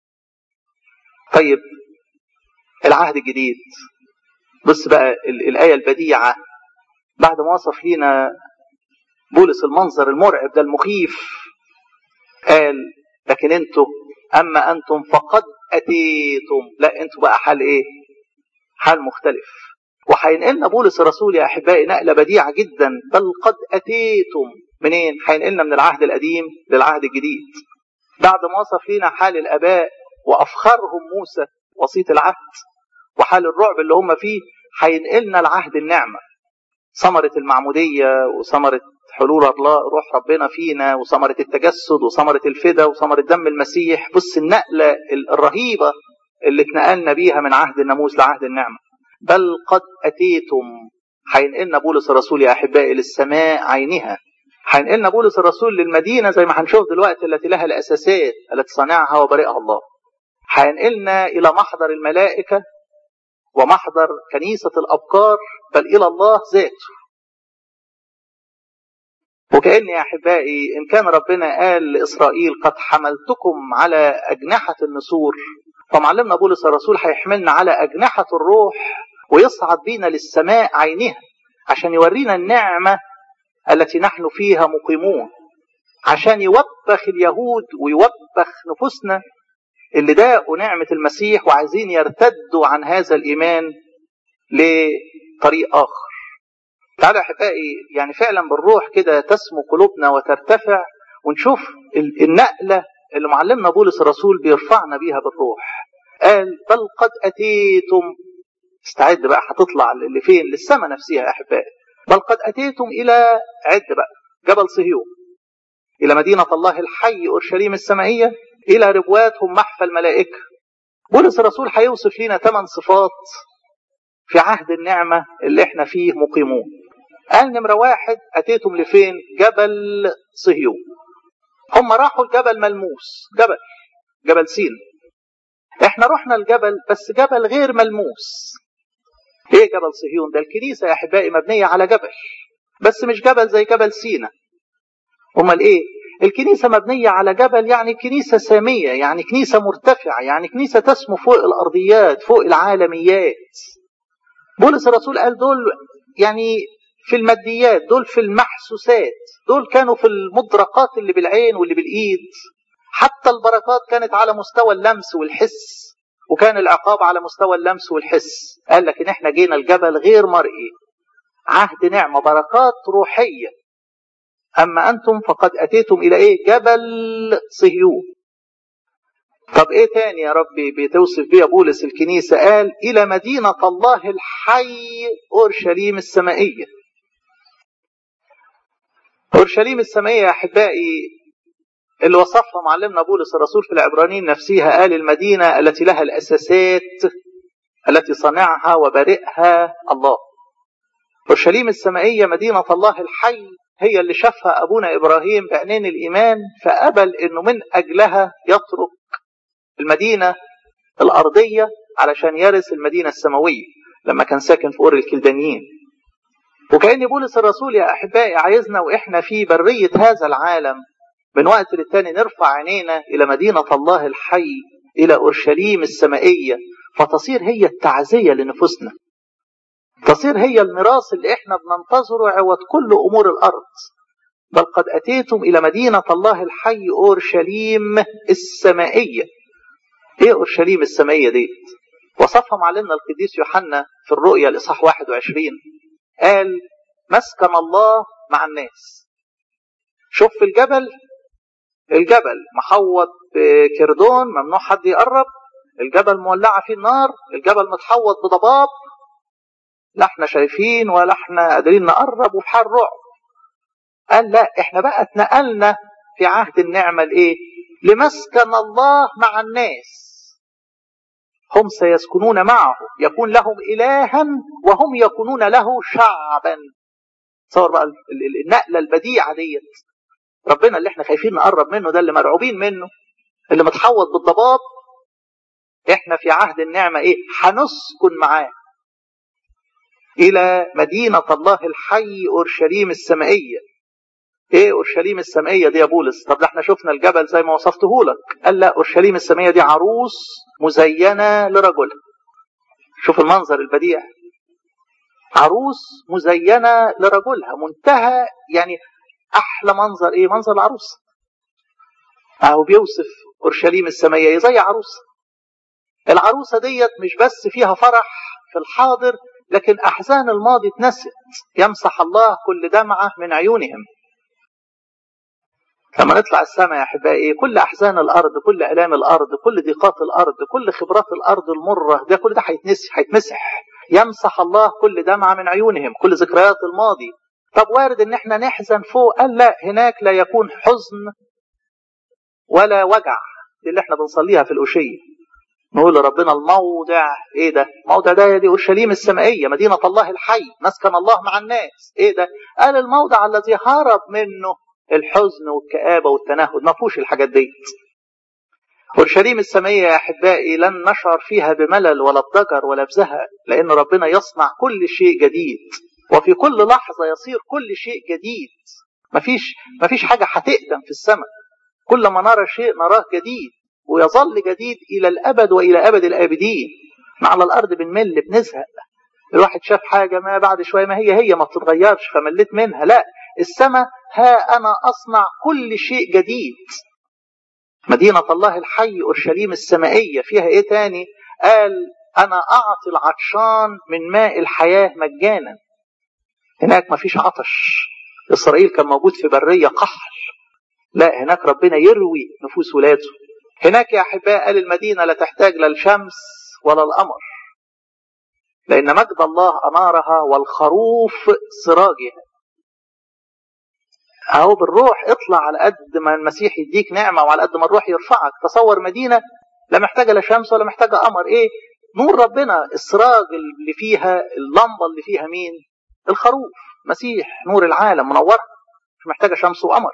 طيب العهد الجديد بص بقى الايه البديعه بعد ما وصف لينا بولس المنظر المرعب ده المخيف قال لكن انتوا اما انتم فقد اتيتم لا انتوا بقى حال ايه حال مختلف وهينقلنا بولس الرسول يا احبائي نقله بديعه جدا بل قد اتيتم منين؟ هينقلنا من العهد القديم للعهد الجديد. بعد ما وصف لنا حال الاباء وافخرهم موسى وسيط العهد وحال الرعب اللي هم فيه هينقلنا العهد النعمه. ثمره المعموديه وثمره حلول الله روح ربنا فينا وثمره التجسد وثمره الفدا وثمره دم المسيح بص النقله الرهيبه اللي اتنقلنا بيها من عهد الناموس لعهد النعمه. بل قد أتيتم هينقلنا بولس الرسول يا أحبائي للسماء عينها هينقلنا بولس الرسول للمدينة زي ما هنشوف دلوقتي التي لها الأساسات التي صنعها وبرئها الله هينقلنا إلى محضر الملائكة ومحضر كنيسة الأبكار بل إلى الله ذاته وكأن يا أحبائي إن كان ربنا قال لإسرائيل قد حملتكم على أجنحة النسور فمعلمنا بولس الرسول هيحملنا على أجنحة الروح ويصعد بينا للسماء عينها عشان يورينا النعمة التي نحن فيها مقيمون عشان يوبخ اليهود ويوبخ نفوسنا اللي داقوا نعمة المسيح وعايزين يرتدوا عن هذا الإيمان لطريق آخر تعالوا أحبائي يعني فعلا بالروح كده تسمو قلوبنا وترتفع ونشوف النقلة اللي معلمنا بولس الرسول بيرفعنا بيها بالروح قال بل قد أتيتم استعد بقى هتطلع اللي فين للسماء نفسها يا أحبائي بل قد أتيتم إلى عد بقى جبل صهيون إلى مدينة الله الحي أورشليم السمائية إلى ربواتهم محفى الملائكة بولس الرسول هيوصف لنا ثمان صفات في عهد النعمة اللي احنا فيه مقيمون قال نمرة واحد أتيتم لفين جبل صهيون هم راحوا الجبل ملموس جبل جبل سين احنا رحنا الجبل بس جبل غير ملموس ايه جبل صهيون ده الكنيسة يا احبائي مبنية على جبل بس مش جبل زي جبل سينا امال ايه الكنيسة مبنية على جبل يعني كنيسة سامية يعني كنيسة مرتفعة يعني كنيسة تسمو فوق الأرضيات فوق العالميات بولس الرسول قال دول يعني في الماديات دول في المحسوسات دول كانوا في المدركات اللي بالعين واللي بالإيد حتى البركات كانت على مستوى اللمس والحس وكان العقاب على مستوى اللمس والحس قال لك ان احنا جينا الجبل غير مرئي عهد نعمة بركات روحية أما أنتم فقد أتيتم إلى إيه جبل صهيون طب إيه تاني يا ربي بتوصف بيه بولس الكنيسة قال إلى مدينة الله الحي أورشليم السمائية أورشليم السمائية يا أحبائي اللي وصفها معلمنا بولس الرسول في العبرانيين نفسها قال المدينة التي لها الأساسات التي صنعها وبارئها الله أورشليم السمائية مدينة الله الحي هي اللي شافها أبونا إبراهيم بعينين الإيمان فقبل أنه من أجلها يترك المدينة الأرضية علشان يرث المدينة السماوية لما كان ساكن في أور الكلدانيين وكأن بولس الرسول يا أحبائي عايزنا وإحنا في برية هذا العالم من وقت للتاني نرفع عينينا إلى مدينة الله الحي إلى أورشليم السمائية فتصير هي التعزية لنفوسنا تصير هي الميراث اللي احنا بننتظره عوض كل امور الارض بل قد اتيتم الى مدينه الله الحي اورشليم السمائيه ايه اورشليم السمائيه دي وصفها معلمنا القديس يوحنا في الرؤيا الاصحاح 21 قال مسكن الله مع الناس شوف في الجبل الجبل محوط بكردون ممنوع حد يقرب الجبل مولعه فيه النار الجبل متحوط بضباب لا احنا شايفين ولا احنا قادرين نقرب وفي حال رعب قال لا احنا بقى اتنقلنا في عهد النعمة لايه لمسكن الله مع الناس هم سيسكنون معه يكون لهم إلها وهم يكونون له شعبا تصور بقى النقلة البديعة ديت ربنا اللي احنا خايفين نقرب منه ده اللي مرعوبين منه اللي متحوط بالضباب احنا في عهد النعمة ايه هنسكن معاه إلى مدينة الله الحي أورشليم السمائية إيه أورشليم السمائية دي يا بولس طب ده احنا شفنا الجبل زي ما وصفته لك قال لا أورشليم السمائية دي عروس مزينة لرجلها شوف المنظر البديع عروس مزينة لرجلها منتهى يعني أحلى منظر إيه منظر العروس أهو بيوصف أورشليم السمائية زي عروسة العروسة ديت مش بس فيها فرح في الحاضر لكن أحزان الماضي اتنست يمسح الله كل دمعة من عيونهم لما نطلع السماء يا أحبائي كل أحزان الأرض كل ألام الأرض كل ضيقات الأرض كل خبرات الأرض المرة ده كل ده هيتنسي هيتمسح يمسح الله كل دمعة من عيونهم كل ذكريات الماضي طب وارد ان احنا نحزن فوق قال لا هناك لا يكون حزن ولا وجع دي اللي احنا بنصليها في الأشية نقول لربنا الموضع ايه ده موضع ده دي اورشليم السمائيه مدينه الله الحي مسكن الله مع الناس ايه ده قال الموضع الذي هرب منه الحزن والكآبة والتنهد ما فيهوش الحاجات دي اورشليم السمائيه يا احبائي لن نشعر فيها بملل ولا بضجر ولا بزهق لان ربنا يصنع كل شيء جديد وفي كل لحظه يصير كل شيء جديد مفيش مفيش حاجه هتقدم في السماء كل ما نرى شيء نراه جديد ويظل جديد إلى الأبد وإلى أبد الآبدين على الأرض بنمل بنزهق الواحد شاف حاجة ما بعد شوية ما هي هي ما بتتغيرش فمليت منها لا السماء ها أنا أصنع كل شيء جديد مدينة الله الحي أورشليم السمائية فيها إيه تاني قال أنا أعطي العطشان من ماء الحياة مجانا هناك ما فيش عطش إسرائيل كان موجود في برية قحل لا هناك ربنا يروي نفوس ولاده هناك يا أحباء قال المدينة لا تحتاج لا الشمس ولا القمر لأن مجد الله أنارها والخروف سراجها اهو بالروح اطلع على قد ما المسيح يديك نعمه وعلى قد ما الروح يرفعك تصور مدينه لا محتاجه لا شمس ولا محتاجه قمر ايه نور ربنا السراج اللي فيها اللمبه اللي فيها مين الخروف مسيح نور العالم منورها مش محتاجه شمس وقمر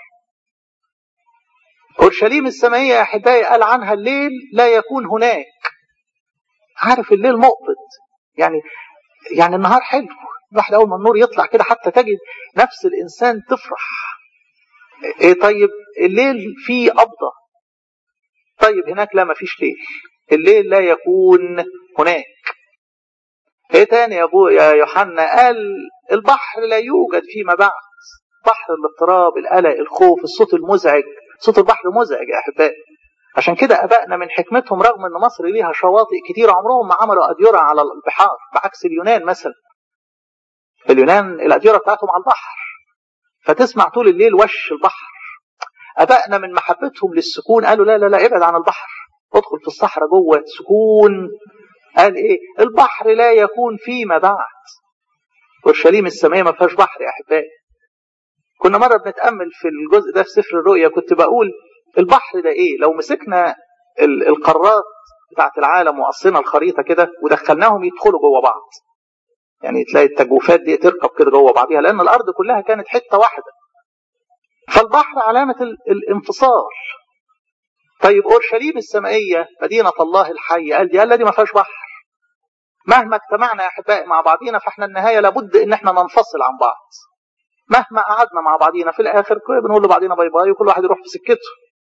اورشليم السمائيه يا احبائي قال عنها الليل لا يكون هناك عارف الليل مقبض يعني يعني النهار حلو الواحد اول ما النور يطلع كده حتى تجد نفس الانسان تفرح ايه طيب الليل فيه قبضه طيب هناك لا ما فيش ليل الليل لا يكون هناك ايه تاني يا ابو يا يوحنا قال البحر لا يوجد فيما بعد بحر الاضطراب القلق الخوف الصوت المزعج صوت البحر مزعج يا احبائي عشان كده ابائنا من حكمتهم رغم ان مصر ليها شواطئ كتير عمرهم ما عملوا اديره على البحار بعكس اليونان مثلا اليونان الاديره بتاعتهم على البحر فتسمع طول الليل وش البحر ابائنا من محبتهم للسكون قالوا لا لا لا ابعد عن البحر ادخل في الصحراء جوه سكون قال ايه البحر لا يكون فيما بعد اورشليم السماء ما فيهاش بحر يا احبائي كنا مره بنتامل في الجزء ده في سفر الرؤيا كنت بقول البحر ده ايه لو مسكنا القارات بتاعت العالم وقصينا الخريطه كده ودخلناهم يدخلوا جوه بعض يعني تلاقي التجويفات دي تركب كده جوه بعضيها لان الارض كلها كانت حته واحده فالبحر علامه الانفصال طيب اورشليم السمائيه مدينه الله الحي قال دي قال دي ما فيهاش بحر مهما اجتمعنا يا احبائي مع بعضينا فاحنا النهايه لابد ان احنا ننفصل عن بعض مهما قعدنا مع بعضينا في الاخر بنقول لبعضينا باي باي وكل واحد يروح في سكته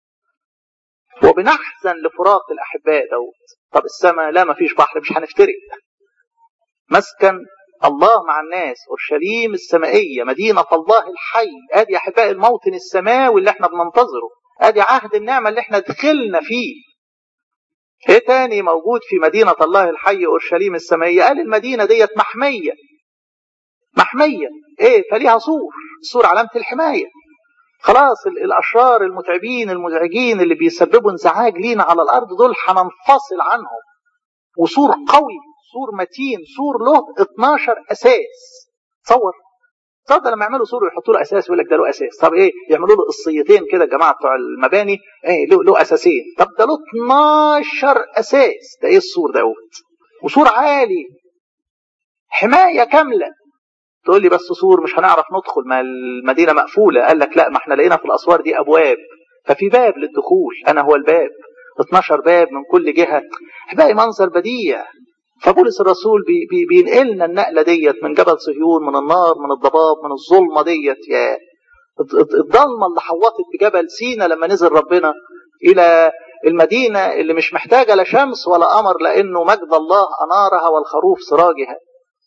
وبنحزن لفراق الاحباء دوت طب السماء لا ما فيش بحر مش هنفترق مسكن الله مع الناس اورشليم السمائيه مدينه الله الحي ادي يا احبائي الموطن السماوي اللي احنا بننتظره ادي عهد النعمه اللي احنا دخلنا فيه ايه تاني موجود في مدينه الله الحي اورشليم السمائيه قال المدينه ديت محميه محميه ايه فليها سور سور علامه الحمايه خلاص الاشرار المتعبين المزعجين اللي بيسببوا انزعاج لينا على الارض دول هننفصل عنهم وسور قوي سور متين سور له 12 اساس تصور تصدق لما يعملوا سور ويحطوا له اساس يقول لك ده له اساس طب ايه يعملوا له قصيتين كده الجماعه بتوع المباني ايه له, له اساسين طب ده له 12 اساس ده ايه السور دوت وسور عالي حمايه كامله تقول لي بس سور مش هنعرف ندخل ما المدينه مقفوله قال لك لا ما احنا لقينا في الاسوار دي ابواب ففي باب للدخول انا هو الباب 12 باب من كل جهه باقي منظر بديع فبولس الرسول بي بي بينقلنا النقله ديت من جبل صهيون من النار من الضباب من الظلمه ديت يا الضلمه اللي حوطت بجبل سينا لما نزل ربنا الى المدينه اللي مش محتاجه لا شمس ولا قمر لانه مجد الله انارها والخروف سراجها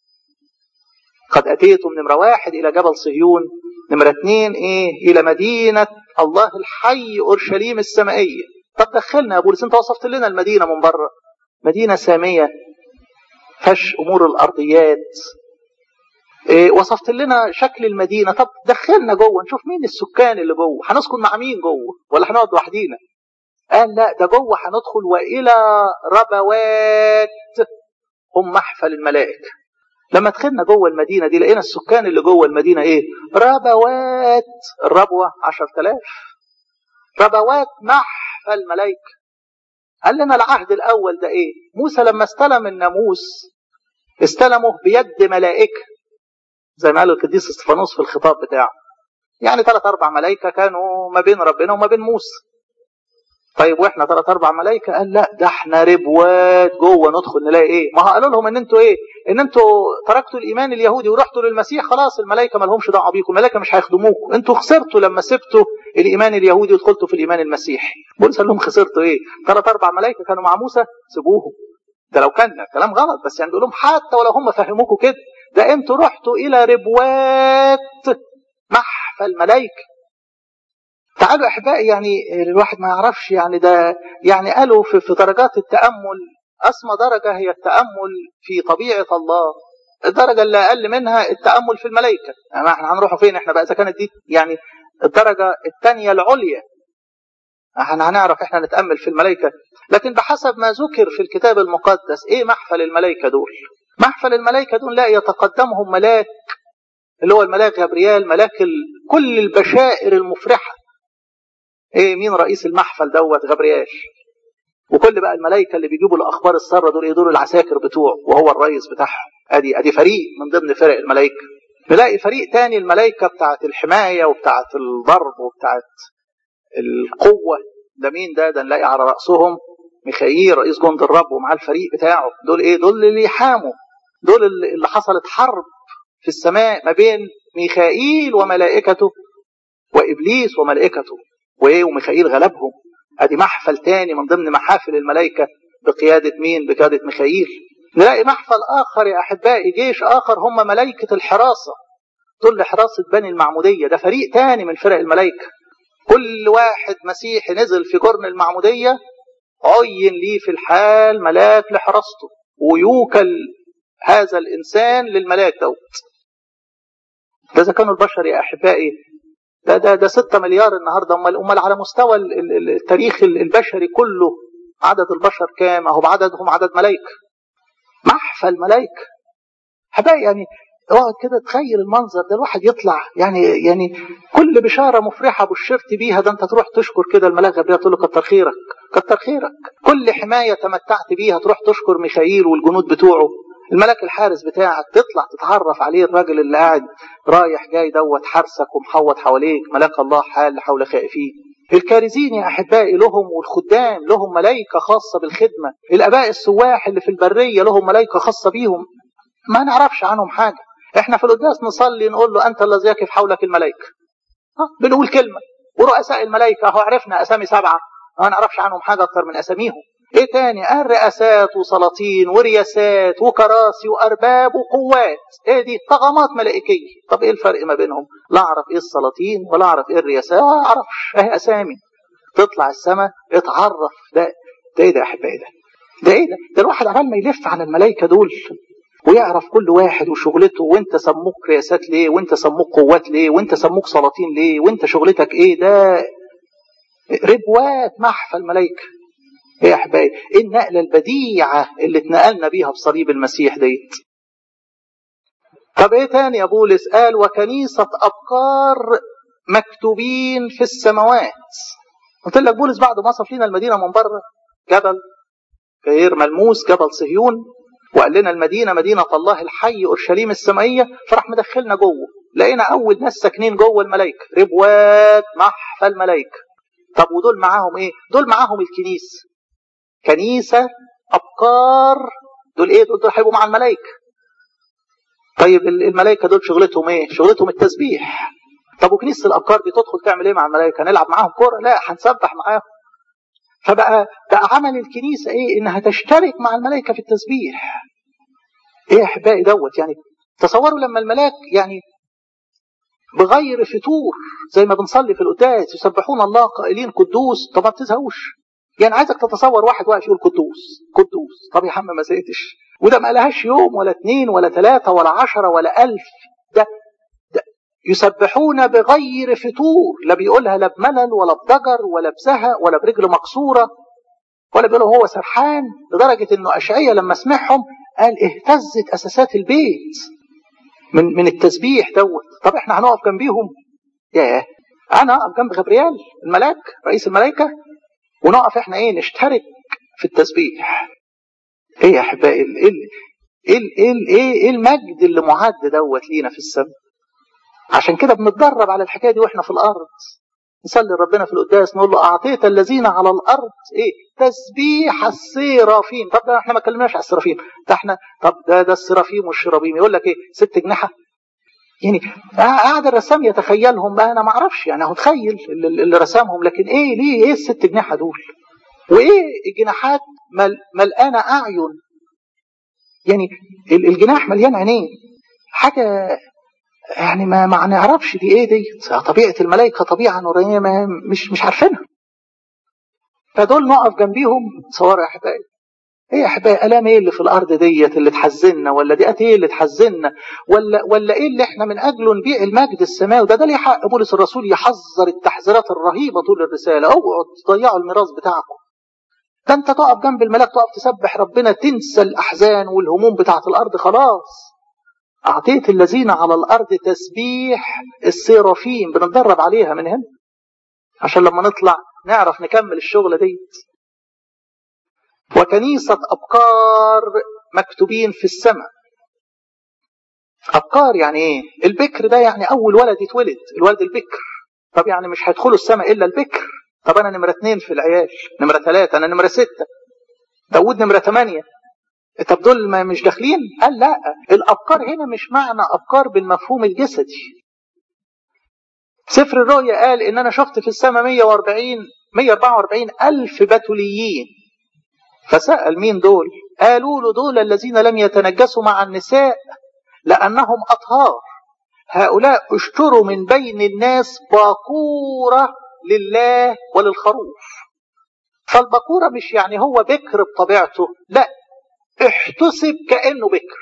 قد أتيتم نمرة واحد إلى جبل صهيون نمرة اثنين إيه إلى مدينة الله الحي أورشليم السمائية طب دخلنا يا بولس أنت وصفت لنا المدينة من بره مدينة سامية فش أمور الأرضيات إيه وصفت لنا شكل المدينة طب دخلنا جوه نشوف مين السكان اللي جوه هنسكن مع مين جوه ولا هنقعد لوحدينا قال لا ده جوه هندخل وإلى ربوات هم محفل الملائكة لما دخلنا جوه المدينة دي لقينا السكان اللي جوه المدينة ايه ربوات الربوة عشر تلاف ربوات محفى الملائكة قال لنا العهد الأول ده ايه موسى لما استلم الناموس استلمه بيد ملائكة زي ما قال القديس استفانوس في الخطاب بتاعه يعني ثلاث أربع ملائكة كانوا ما بين ربنا وما بين موسى طيب واحنا ثلاث اربع ملائكه قال لا ده احنا ربوات جوه ندخل نلاقي ايه ما قالوا لهم ان انتوا ايه ان انتوا تركتوا الايمان اليهودي ورحتوا للمسيح خلاص الملائكه ما لهمش دعوه بيكم الملائكه مش هيخدموكم انتوا خسرتوا لما سبتوا الايمان اليهودي ودخلتوا في الايمان المسيحي بولس قال لهم خسرتوا ايه ثلاث اربع ملائكه كانوا مع موسى سيبوهم ده لو كان كلام غلط بس يعني بيقول لهم حتى ولو هم فهموكوا كده ده انتوا رحتوا الى ربوات محفى الملائكه تعالوا احبائي يعني الواحد ما يعرفش يعني ده يعني قالوا في, في درجات التامل اسمى درجه هي التامل في طبيعه الله الدرجه اللي اقل منها التامل في الملائكه يعني احنا هنروحوا فين احنا بقى اذا كانت دي يعني الدرجه الثانيه العليا احنا هنعرف احنا نتامل في الملائكه لكن بحسب ما ذكر في الكتاب المقدس ايه محفل الملائكه دول محفل الملائكه دول لا يتقدمهم ملاك اللي هو الملاك غبريال ملاك كل البشائر المفرحة ايه مين رئيس المحفل دوت غبريال وكل بقى الملائكه اللي بيجيبوا الاخبار الساره دول ايه دول العساكر بتوعه وهو الرئيس بتاعهم ادي ادي فريق من ضمن فرق الملائكه نلاقي فريق تاني الملائكه بتاعت الحمايه وبتاعت الضرب وبتاعت القوه ده مين ده ده نلاقي على راسهم ميخائيل رئيس جند الرب ومعاه الفريق بتاعه دول ايه دول اللي يحاموا دول اللي حصلت حرب في السماء ما بين ميخائيل وملائكته وابليس وملائكته وايه وميخائيل غلبهم ادي محفل تاني من ضمن محافل الملائكه بقياده مين بقياده ميخائيل نلاقي محفل اخر يا احبائي جيش اخر هم ملائكه الحراسه دول حراسه بني المعموديه ده فريق تاني من فرق الملائكه كل واحد مسيحي نزل في جرن المعموديه عين ليه في الحال ملاك لحراسته ويوكل هذا الانسان للملاك دوت ده اذا كانوا البشر يا احبائي ده ده ده 6 مليار النهارده امال امال على مستوى التاريخ البشري كله عدد البشر كام اهو بعددهم عدد ملائكه محفل ملائكه حبايبي يعني اقعد كده تخيل المنظر ده الواحد يطلع يعني يعني كل بشاره مفرحه بشرت بيها ده انت تروح تشكر كده الملاك غبريل تقول له كتر خيرك كتر خيرك كل حمايه تمتعت بيها تروح تشكر ميخائيل والجنود بتوعه الملك الحارس بتاعك تطلع تتعرف عليه الراجل اللي قاعد رايح جاي دوت حارسك ومحوط حواليك ملاك الله حال حول خائفين الكارزين يا احبائي لهم والخدام لهم ملائكه خاصه بالخدمه الاباء السواح اللي في البريه لهم ملائكه خاصه بيهم ما نعرفش عنهم حاجه احنا في القداس نصلي نقول له انت الذي يقف حولك الملائكه بنقول كلمه ورؤساء الملائكه اهو عرفنا اسامي سبعه ما نعرفش عنهم حاجه اكتر من اساميهم ايه تاني قال رئاسات وسلاطين ورياسات وكراسي وارباب وقوات ايه دي طغمات ملائكيه طب ايه الفرق ما بينهم لا اعرف ايه السلاطين ولا اعرف ايه الرياسات ما اعرفش اهي اسامي تطلع السماء اتعرف ده ده ايه ده يا احبائي ده ده ايه ده ده الواحد عمال ما يلف على الملائكه دول ويعرف كل واحد وشغلته وانت سموك رياسات ليه وانت سموك قوات ليه وانت سموك سلاطين ليه وانت شغلتك ايه ده ربوات محفل ملائكه ايه يا احبائي ايه النقله البديعه اللي اتنقلنا بيها بصليب المسيح ديت طب ايه تاني يا بولس قال وكنيسه ابكار مكتوبين في السماوات قلت لك بولس بعد ما وصف لنا المدينه من بره جبل غير ملموس جبل صهيون وقال لنا المدينه مدينه الله الحي اورشليم السمائيه فراح مدخلنا جوه لقينا اول ناس ساكنين جوه الملائكه ربوات محفل ملائكه طب ودول معاهم ايه دول معاهم الكنيسه كنيسه ابكار دول ايه دول, دول هيبقوا مع الملائكه طيب الملائكه دول شغلتهم ايه شغلتهم التسبيح طب وكنيسه الابكار دي تدخل تعمل ايه مع الملائكه هنلعب معاهم كوره لا هنسبح معاهم فبقى بقى عمل الكنيسه ايه انها تشترك مع الملائكه في التسبيح ايه يا احبائي دوت يعني تصوروا لما الملاك يعني بغير فتور زي ما بنصلي في القداس يسبحون الله قائلين قدوس طب ما بتزهقوش يعني عايزك تتصور واحد واقف يقول قدوس قدوس طب يا عم ما زهقتش وده ما لهاش يوم ولا اتنين ولا تلاتة ولا عشرة ولا ألف ده, ده يسبحون بغير فتور لا بيقولها لا بملل ولا بضجر ولا بزهق ولا برجل مكسورة ولا بيقولوا هو سرحان لدرجة انه أشعية لما سمعهم قال اهتزت أساسات البيت من من التسبيح دوت طب احنا هنقف جنبيهم ياه انا اقف جنب غبريال الملاك رئيس الملائكه ونقف احنا ايه نشترك في التسبيح ايه يا احبائي ايه ايه ايه ايه ايه المجد اللي معد دوت لينا في السماء عشان كده بنتدرب على الحكايه دي واحنا في الارض نصلي ربنا في القداس نقول له اعطيت الذين على الارض ايه تسبيح السيرافيم طب ده احنا ما اتكلمناش على السرافيم ده احنا طب ده ده السرافيم والشرابيم يقول لك ايه ست جناحه يعني قاعد الرسام يتخيلهم بقى انا ما اعرفش يعني هو تخيل اللي, اللي رسمهم لكن ايه ليه ايه الست جناحه دول وايه الجناحات مل ملقانه اعين يعني الجناح مليان عينين حاجه يعني ما ما نعرفش دي ايه دي طبيعه الملائكه طبيعه نورانيه ما مش مش عارفينها فدول نقف جنبيهم صور يا احبائي ايه يا احبائي الام ايه اللي في الارض ديت اللي تحزننا ولا ديات ايه اللي تحزننا ولا ولا ايه اللي احنا من اجله نبيع المجد السماوي ده ده ليه حق بولس الرسول يحذر التحذيرات الرهيبه طول الرساله اوعوا تضيعوا الميراث بتاعكم ده انت تقف جنب الملاك تقف تسبح ربنا تنسى الاحزان والهموم بتاعت الارض خلاص أعطيت الذين على الأرض تسبيح السيرافيم بنتدرب عليها من هنا عشان لما نطلع نعرف نكمل الشغلة ديت وكنيسة أبكار مكتوبين في السماء أبكار يعني إيه؟ البكر ده يعني أول ولد يتولد الولد البكر طب يعني مش هيدخلوا السماء إلا البكر طب أنا نمرة اتنين في العيال نمرة ثلاثة أنا نمرة ستة داود نمرة ثمانية طب دول ما مش داخلين قال لا الأبكار هنا مش معنى أبكار بالمفهوم الجسدي سفر الرؤيا قال إن أنا شفت في السماء 140 144 ألف بتوليين فسأل مين دول قالوا له دول الذين لم يتنجسوا مع النساء لأنهم أطهار هؤلاء اشتروا من بين الناس باكورة لله وللخروف فالباكورة مش يعني هو بكر بطبيعته لا احتسب كأنه بكر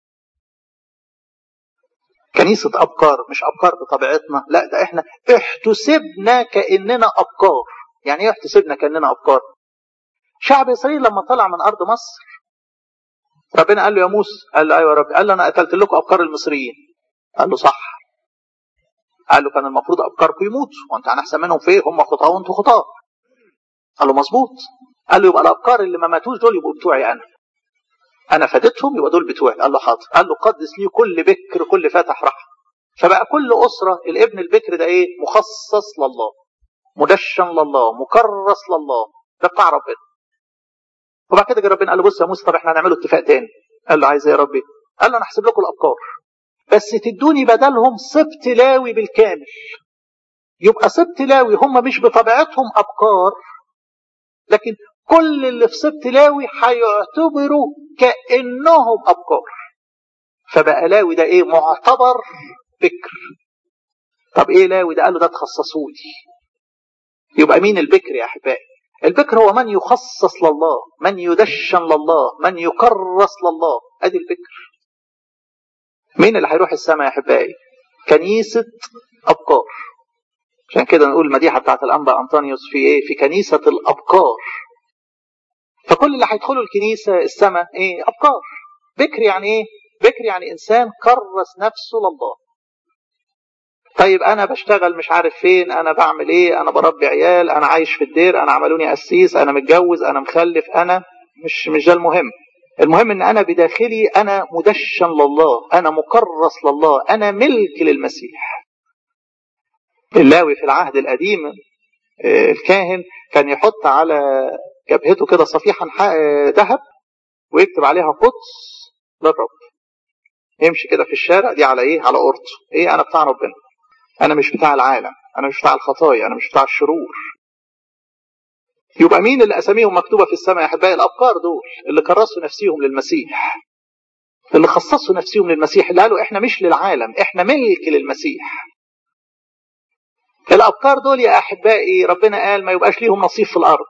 كنيسة أبكار مش أبكار بطبيعتنا لا ده احنا احتسبنا كأننا أبكار يعني ايه احتسبنا كأننا أبكار شعب إسرائيل لما طلع من أرض مصر ربنا قال له يا موسى قال له أيوة يا رب قال له أنا قتلت لكم أبكار المصريين قال له صح قال له كان المفروض أبكاركم يموتوا وأنت هنحسن منهم في إيه هم خطاة وأنتوا خطاة قال له مظبوط قال له يبقى الأبكار اللي ما ماتوش دول يبقوا بتوعي أنا انا فديتهم يبقى دول بتوعي قال له حاضر قال له قدس لي كل بكر كل فاتح رحم فبقى كل اسره الابن البكر ده ايه مخصص لله مدشن لله مكرس لله ده بتاع ربنا وبعد كده جه ربنا قال له بص يا موسى طب احنا هنعمله اتفاق تاني قال له عايز ايه يا ربي قال له انا هحسب لكم الابكار بس تدوني بدلهم سبت لاوي بالكامل يبقى سبت لاوي هم مش بطبيعتهم ابكار لكن كل اللي في سبت لاوي هيعتبروا كانهم ابكار فبقى لاوي ده ايه معتبر بكر طب ايه لاوي ده قال له ده تخصصوا لي يبقى مين البكر يا احبائي البكر هو من يخصص لله من يدشن لله من يكرس لله ادي البكر مين اللي هيروح السماء يا احبائي كنيسه ابكار عشان كده نقول المديحه بتاعت الانبا انطونيوس في ايه في كنيسه الابكار فكل اللي هيدخلوا الكنيسه السماء ايه ابكار بكر يعني ايه بكر يعني انسان كرس نفسه لله طيب انا بشتغل مش عارف فين انا بعمل ايه انا بربي عيال انا عايش في الدير انا عملوني قسيس انا متجوز انا مخلف انا مش مش ده المهم المهم ان انا بداخلي انا مدشن لله انا مكرس لله انا ملك للمسيح اللاوي في العهد القديم الكاهن كان يحط على جبهته كده صفيحة ذهب ويكتب عليها قدس للرب يمشي كده في الشارع دي على ايه على قرطه ايه انا بتاع ربنا انا مش بتاع العالم انا مش بتاع الخطايا انا مش بتاع الشرور يبقى مين اللي اساميهم مكتوبه في السماء يا احبائي الابكار دول اللي كرسوا نفسيهم للمسيح اللي خصصوا نفسيهم للمسيح اللي قالوا احنا مش للعالم احنا ملك للمسيح الابكار دول يا احبائي ربنا قال ما يبقاش ليهم نصيب في الارض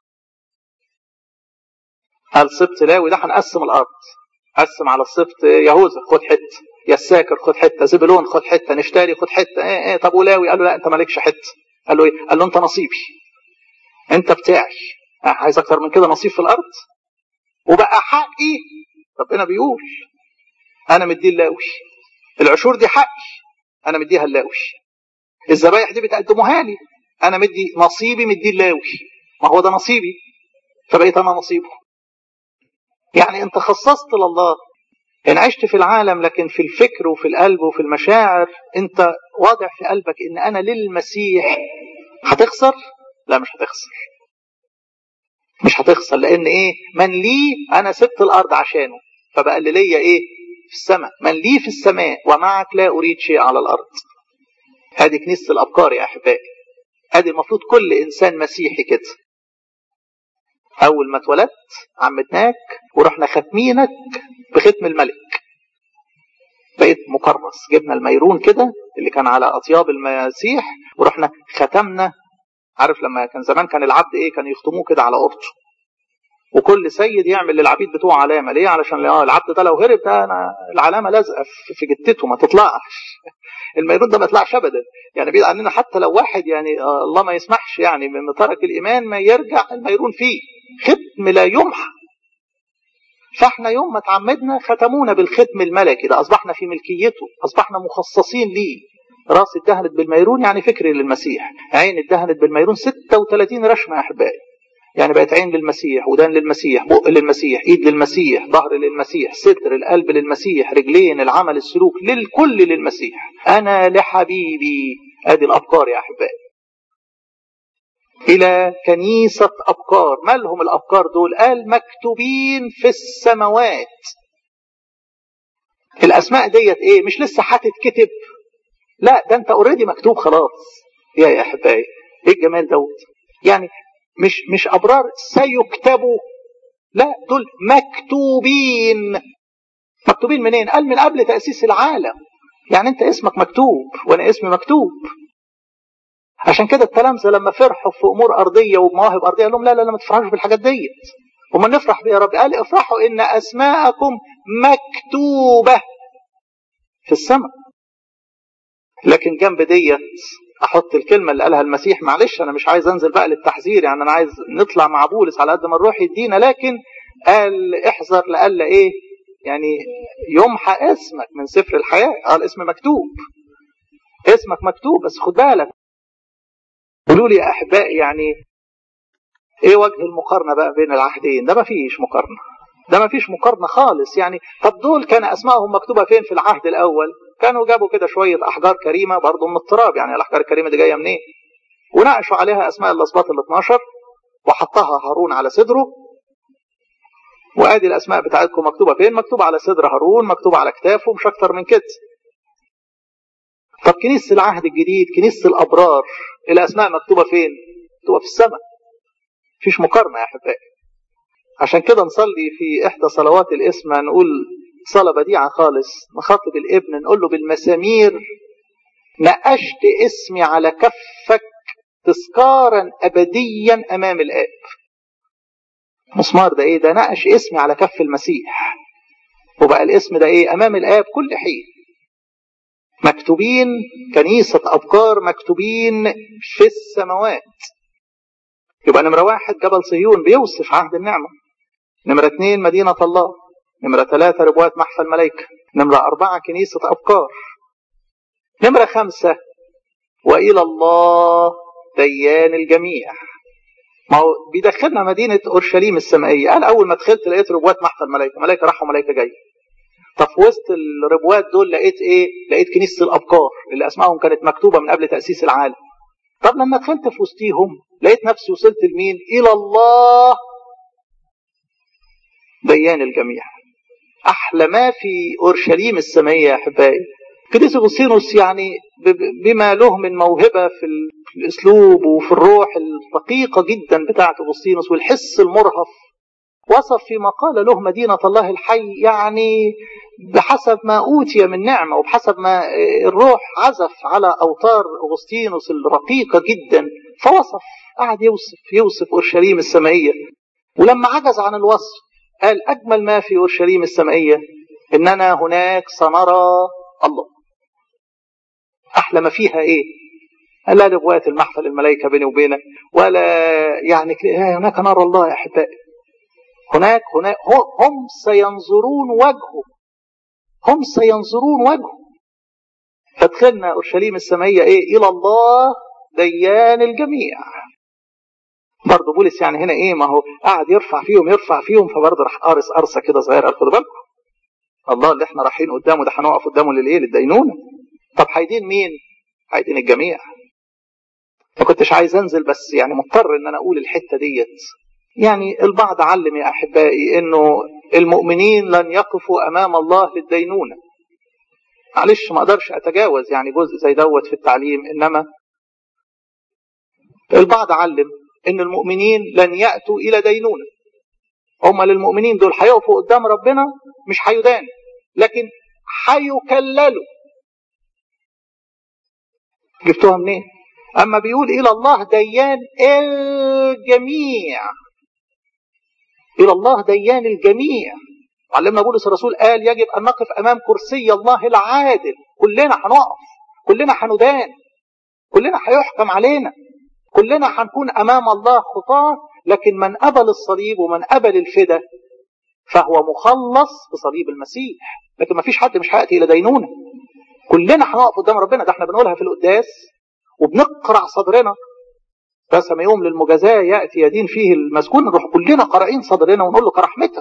قال سبت لاوي ده هنقسم الارض قسم على السبت يهوذا خد حته يا الساكر خد حته زبلون خد حته نفتالي خد حته ايه ايه طب ولاوي قال له لا انت مالكش حته قال له ايه قال له انت نصيبي انت بتاعي عايز اكتر من كده نصيب في الارض وبقى حقي ربنا بيقول انا مديه اللاوي العشور دي حقي انا مديها اللاوي الذبايح دي بتقدموها لي انا مدي نصيبي مديه اللاوي ما هو ده نصيبي فبقيت انا نصيبه يعني انت خصصت لله ان عشت في العالم لكن في الفكر وفي القلب وفي المشاعر انت واضع في قلبك ان انا للمسيح هتخسر لا مش هتخسر مش هتخسر لان ايه من لي انا سبت الارض عشانه فبقى اللي ليا ايه في السماء من لي في السماء ومعك لا اريد شيء على الارض هذه كنيسه الابكار يا احبائي هذه المفروض كل انسان مسيحي كده اول ما اتولدت عمدناك ورحنا ختمينك بختم الملك بقيت مكرس جبنا الميرون كده اللي كان على اطياب المسيح ورحنا ختمنا عارف لما كان زمان كان العبد ايه كان يختموه كده على قرطه وكل سيد يعمل للعبيد بتوعه علامه ليه علشان اه العبد ده لو هرب ده انا العلامه لازقه في جتته ما تطلعش الميرون ده ما يطلعش ابدا يعني بعيد عننا حتى لو واحد يعني آه الله ما يسمحش يعني من ترك الايمان ما يرجع الميرون فيه ختم لا يمحى فاحنا يوم ما تعمدنا ختمونا بالختم الملكي ده اصبحنا في ملكيته اصبحنا مخصصين ليه راس اتدهنت بالميرون يعني فكري للمسيح عين اتدهنت بالميرون 36 رشمه يا احبائي يعني بقت عين للمسيح ودان للمسيح بق للمسيح ايد للمسيح ظهر للمسيح ستر القلب للمسيح رجلين العمل السلوك للكل للمسيح انا لحبيبي ادي الافكار يا احبائي الى كنيسه ابكار مالهم الابكار دول قال مكتوبين في السماوات الاسماء ديت ايه مش لسه هتتكتب لا ده انت اوريدي مكتوب خلاص يا يا احبائي ايه الجمال دوت يعني مش مش ابرار سيكتبوا لا دول مكتوبين مكتوبين منين قال من قبل تاسيس العالم يعني انت اسمك مكتوب وانا اسمي مكتوب عشان كده التلامذه لما فرحوا في امور ارضيه ومواهب ارضيه قال لهم لا لا لا ما تفرحوش بالحاجات ديت وما نفرح بيها يا رب قال افرحوا ان اسماءكم مكتوبه في السماء لكن جنب ديت احط الكلمه اللي قالها المسيح معلش انا مش عايز انزل بقى للتحذير يعني انا عايز نطلع مع بولس على قد ما الروح يدينا لكن قال احذر لألا ايه يعني يمحى اسمك من سفر الحياه قال اسم مكتوب اسمك مكتوب بس خد بالك قولوا لي يا احبائي يعني ايه وجه المقارنه بقى بين العهدين ده ما فيش مقارنه ده ما فيش مقارنه خالص يعني طب دول كان اسمائهم مكتوبه فين في العهد الاول كانوا جابوا كده شويه احجار كريمه برضه من التراب يعني الاحجار الكريمه دي جايه منين إيه؟ وناقشوا عليها اسماء الاسباط ال 12 وحطها هارون على صدره وادي الاسماء بتاعتكم مكتوبه فين مكتوبه على صدر هارون مكتوبه على كتافه مش اكتر من كده طب كنيسه العهد الجديد كنيسه الابرار الاسماء مكتوبه فين مكتوبه في السماء مفيش مقارنه يا احبائي عشان كده نصلي في احدى صلوات الاسم نقول صلاة بديعة خالص نخاطب الابن نقول له بالمسامير نقشت اسمي على كفك تذكارا أبديا أمام الآب مسمار ده إيه ده نقش اسمي على كف المسيح وبقى الاسم ده إيه أمام الآب كل حين مكتوبين كنيسة أبكار مكتوبين في السماوات يبقى نمرة واحد جبل صهيون بيوصف عهد النعمة نمرة اتنين مدينة الله نمرة ثلاثة ربوات محفى الملائكة نمرة أربعة كنيسة أبكار نمرة خمسة وإلى الله ديان الجميع ما هو بيدخلنا مدينة أورشليم السمائية قال أول ما دخلت لقيت ربوات محفى الملائكة ملائكة راحوا ملائكة جاية طب في وسط الربوات دول لقيت إيه؟ لقيت كنيسة الأبكار اللي أسمائهم كانت مكتوبة من قبل تأسيس العالم طب لما دخلت في وسطيهم لقيت نفسي وصلت لمين؟ إلى الله ديان الجميع احلى ما في اورشليم السمائيه يا احبائي قديس اغسطينوس يعني بما له من موهبه في الاسلوب وفي الروح الدقيقه جدا بتاعه اغسطينوس والحس المرهف وصف في مقاله له مدينه الله الحي يعني بحسب ما اوتي من نعمه وبحسب ما الروح عزف على اوتار اغسطينوس الرقيقه جدا فوصف قعد يوصف يوصف اورشليم السمائيه ولما عجز عن الوصف قال أجمل ما في أورشليم السمائية إننا هناك سنرى الله أحلى ما فيها إيه لا ربوات المحفل الملائكة بيني وبينك ولا يعني هناك نرى الله يا أحبائي هناك هناك هم سينظرون وجهه هم سينظرون وجهه فادخلنا أورشليم السمائية إيه إلى الله ديان الجميع برضه بولس يعني هنا ايه ما هو قاعد يرفع فيهم يرفع فيهم فبرضه راح قارص قرصه كده صغيره خدوا بالكم الله اللي احنا رايحين قدامه ده هنقف قدامه للايه للدينونه طب هيدين مين هيدين الجميع ما كنتش عايز انزل بس يعني مضطر ان انا اقول الحته ديت يعني البعض علم يا احبائي انه المؤمنين لن يقفوا امام الله للدينونه معلش ما اقدرش اتجاوز يعني جزء زي دوت في التعليم انما البعض علم ان المؤمنين لن ياتوا الى دينونه هم للمؤمنين دول هيقفوا قدام ربنا مش هيدانوا لكن هيكللوا جبتوها منين اما بيقول الى الله ديان الجميع الى الله ديان الجميع علمنا بولس الرسول قال يجب ان نقف امام كرسي الله العادل كلنا هنقف كلنا هندان كلنا هيحكم علينا كلنا هنكون امام الله خطاه لكن من قبل الصليب ومن قبل الفدا فهو مخلص بصليب المسيح لكن ما فيش حد مش هياتي الى دينونه كلنا هنقف قدام ربنا ده احنا بنقولها في القداس وبنقرع صدرنا رسم يوم للمجازاة يأتي يدين فيه المسكون نروح كلنا قارعين صدرنا ونقول له كرحمتك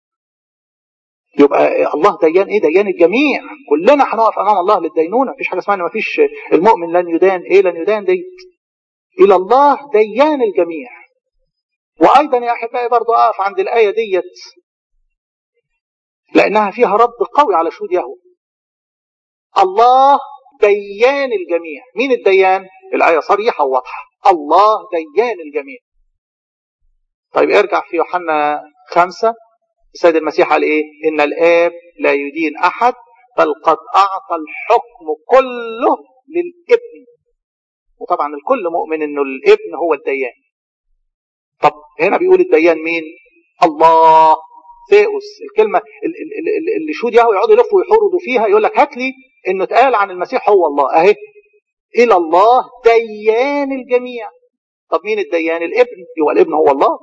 يبقى الله ديان ايه ديان الجميع كلنا هنقف امام الله للدينونه مفيش حاجه اسمها ان مفيش المؤمن لن يدان ايه لن يدان ديت الى الله ديان الجميع وايضا يا احبائي برضو اقف عند الايه ديت لانها فيها رد قوي على شهود يهوه الله ديان الجميع مين الديان الايه صريحه وواضحه الله ديان الجميع طيب ارجع في يوحنا خمسة السيد المسيح قال ايه ان الاب لا يدين احد بل قد اعطى الحكم كله للابن وطبعا الكل مؤمن انه الابن هو الديان طب هنا بيقول الديان مين الله ثيوس الكلمه اللي شهود يهوه يقعدوا يلفوا ويحرضوا فيها يقول لك هات لي انه اتقال عن المسيح هو الله اهي الى الله ديان الجميع طب مين الديان الابن يبقى الابن هو الله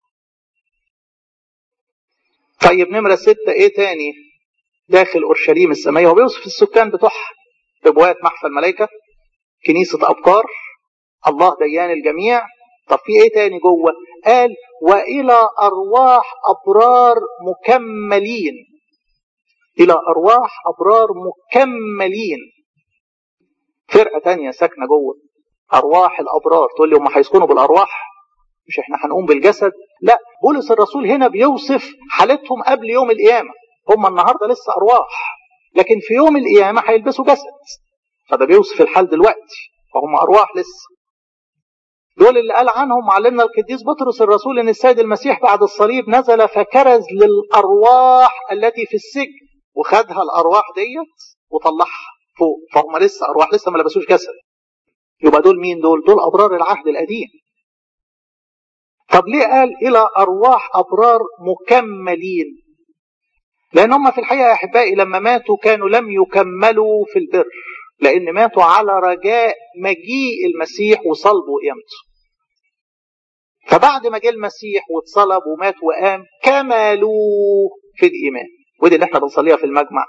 طيب نمرة ستة ايه تاني داخل اورشليم السمائية هو بيوصف السكان بتوعها ربوات محفى الملائكة كنيسة ابكار الله ديان الجميع طب في ايه تاني جوه قال والى ارواح ابرار مكملين الى ارواح ابرار مكملين فرقه تانية ساكنه جوه ارواح الابرار تقول لي هم هيسكنوا بالارواح مش احنا هنقوم بالجسد لا بولس الرسول هنا بيوصف حالتهم قبل يوم القيامه هم النهارده لسه ارواح لكن في يوم القيامه هيلبسوا جسد فده بيوصف الحال دلوقتي فهم ارواح لسه دول اللي قال عنهم معلمنا القديس بطرس الرسول ان السيد المسيح بعد الصليب نزل فكرز للارواح التي في السجن وخدها الارواح ديت وطلعها فوق فهم لسه ارواح لسه ما لبسوش جسد يبقى دول مين دول دول ابرار العهد القديم طب ليه قال الى ارواح ابرار مكملين لان هم في الحقيقه يا احبائي لما ماتوا كانوا لم يكملوا في البر لان ماتوا على رجاء مجيء المسيح وصلبه وقيامته فبعد ما جه المسيح واتصلب ومات وقام كملوا في الايمان ودي اللي احنا بنصليها في المجمع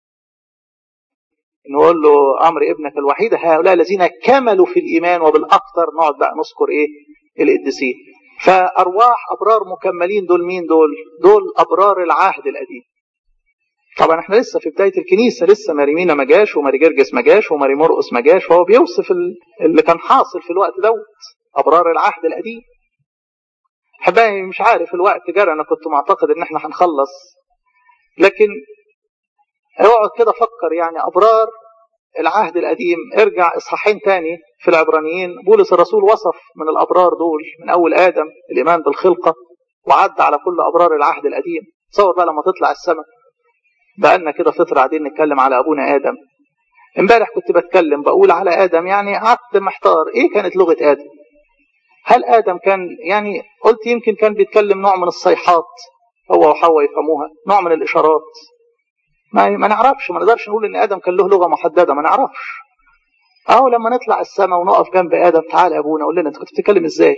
نقول له امر ابنك الوحيد هؤلاء الذين كملوا في الايمان وبالاكثر نقعد بقى نذكر ايه القديسين فارواح ابرار مكملين دول مين دول دول ابرار العهد القديم طبعا احنا لسه في بدايه الكنيسه لسه ماري مينا ما جاش وماري جرجس ما جاش وماري مرقس ما جاش فهو بيوصف اللي كان حاصل في الوقت دوت ابرار العهد القديم احبائي مش عارف الوقت جرى انا كنت معتقد ان احنا هنخلص لكن اقعد كده فكر يعني ابرار العهد القديم ارجع اصحاحين تاني في العبرانيين بولس الرسول وصف من الابرار دول من اول ادم الايمان بالخلقه وعد على كل ابرار العهد القديم تصور بقى لما تطلع السماء بقالنا كده فتره قاعدين نتكلم على ابونا ادم امبارح كنت بتكلم بقول على ادم يعني قعدت محتار ايه كانت لغه ادم هل ادم كان يعني قلت يمكن كان بيتكلم نوع من الصيحات هو وحواء يفهموها نوع من الاشارات ما, ما نعرفش ما نقدرش نقول ان ادم كان له لغه محدده ما نعرفش اهو لما نطلع السماء ونقف جنب ادم تعالى يا ابونا قول لنا انت كنت بتتكلم ازاي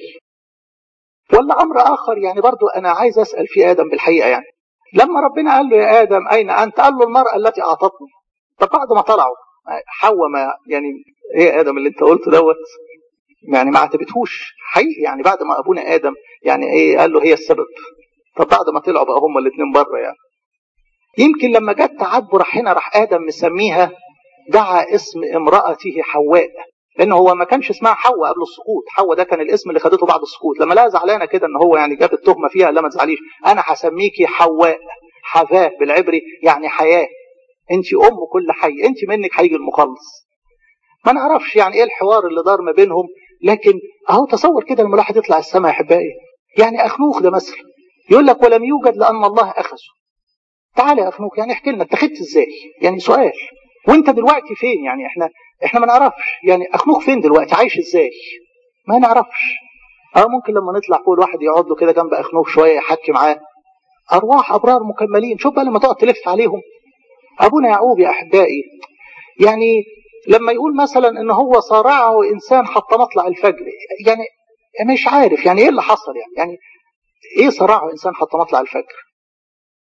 ولا امر اخر يعني برضو انا عايز اسال في ادم بالحقيقه يعني لما ربنا قال له يا ادم اين انت قال له المراه التي اعطتني طب بعد ما طلعوا حواء ما يعني ايه يا ادم اللي انت قلته دوت يعني ما عتبتهوش حقيقي يعني بعد ما ابونا ادم يعني ايه قال له هي السبب طب بعد ما طلعوا بقى هما الاثنين بره يعني يمكن لما جت تعاتبه راح هنا راح ادم مسميها دعا اسم امراته حواء لان هو ما كانش اسمها حواء قبل السقوط حواء ده كان الاسم اللي خدته بعد السقوط لما لا زعلانه كده ان هو يعني جاب التهمه فيها لا ما تزعليش انا هسميكي حواء حفاه بالعبري يعني حياه انت ام كل حي انت منك هيجي المخلص ما نعرفش يعني ايه الحوار اللي دار ما بينهم لكن اهو تصور كده لما الواحد يطلع السماء يا احبائي يعني اخنوخ ده مثلا يقول لك ولم يوجد لان الله اخذه تعالى يا اخنوخ يعني احكي لنا اتخذت ازاي يعني سؤال وانت دلوقتي فين يعني احنا احنا ما نعرفش يعني اخنوخ فين دلوقتي عايش ازاي ما نعرفش اه ممكن لما نطلع فوق الواحد يقعد له كده جنب اخنوخ شويه يحكي معاه ارواح ابرار مكملين شوف بقى لما تقعد تلف عليهم ابونا يعقوب يا احبائي يعني لما يقول مثلا ان هو صارعه انسان حتى مطلع الفجر يعني مش عارف يعني ايه اللي حصل يعني يعني ايه صراعه انسان حتى مطلع الفجر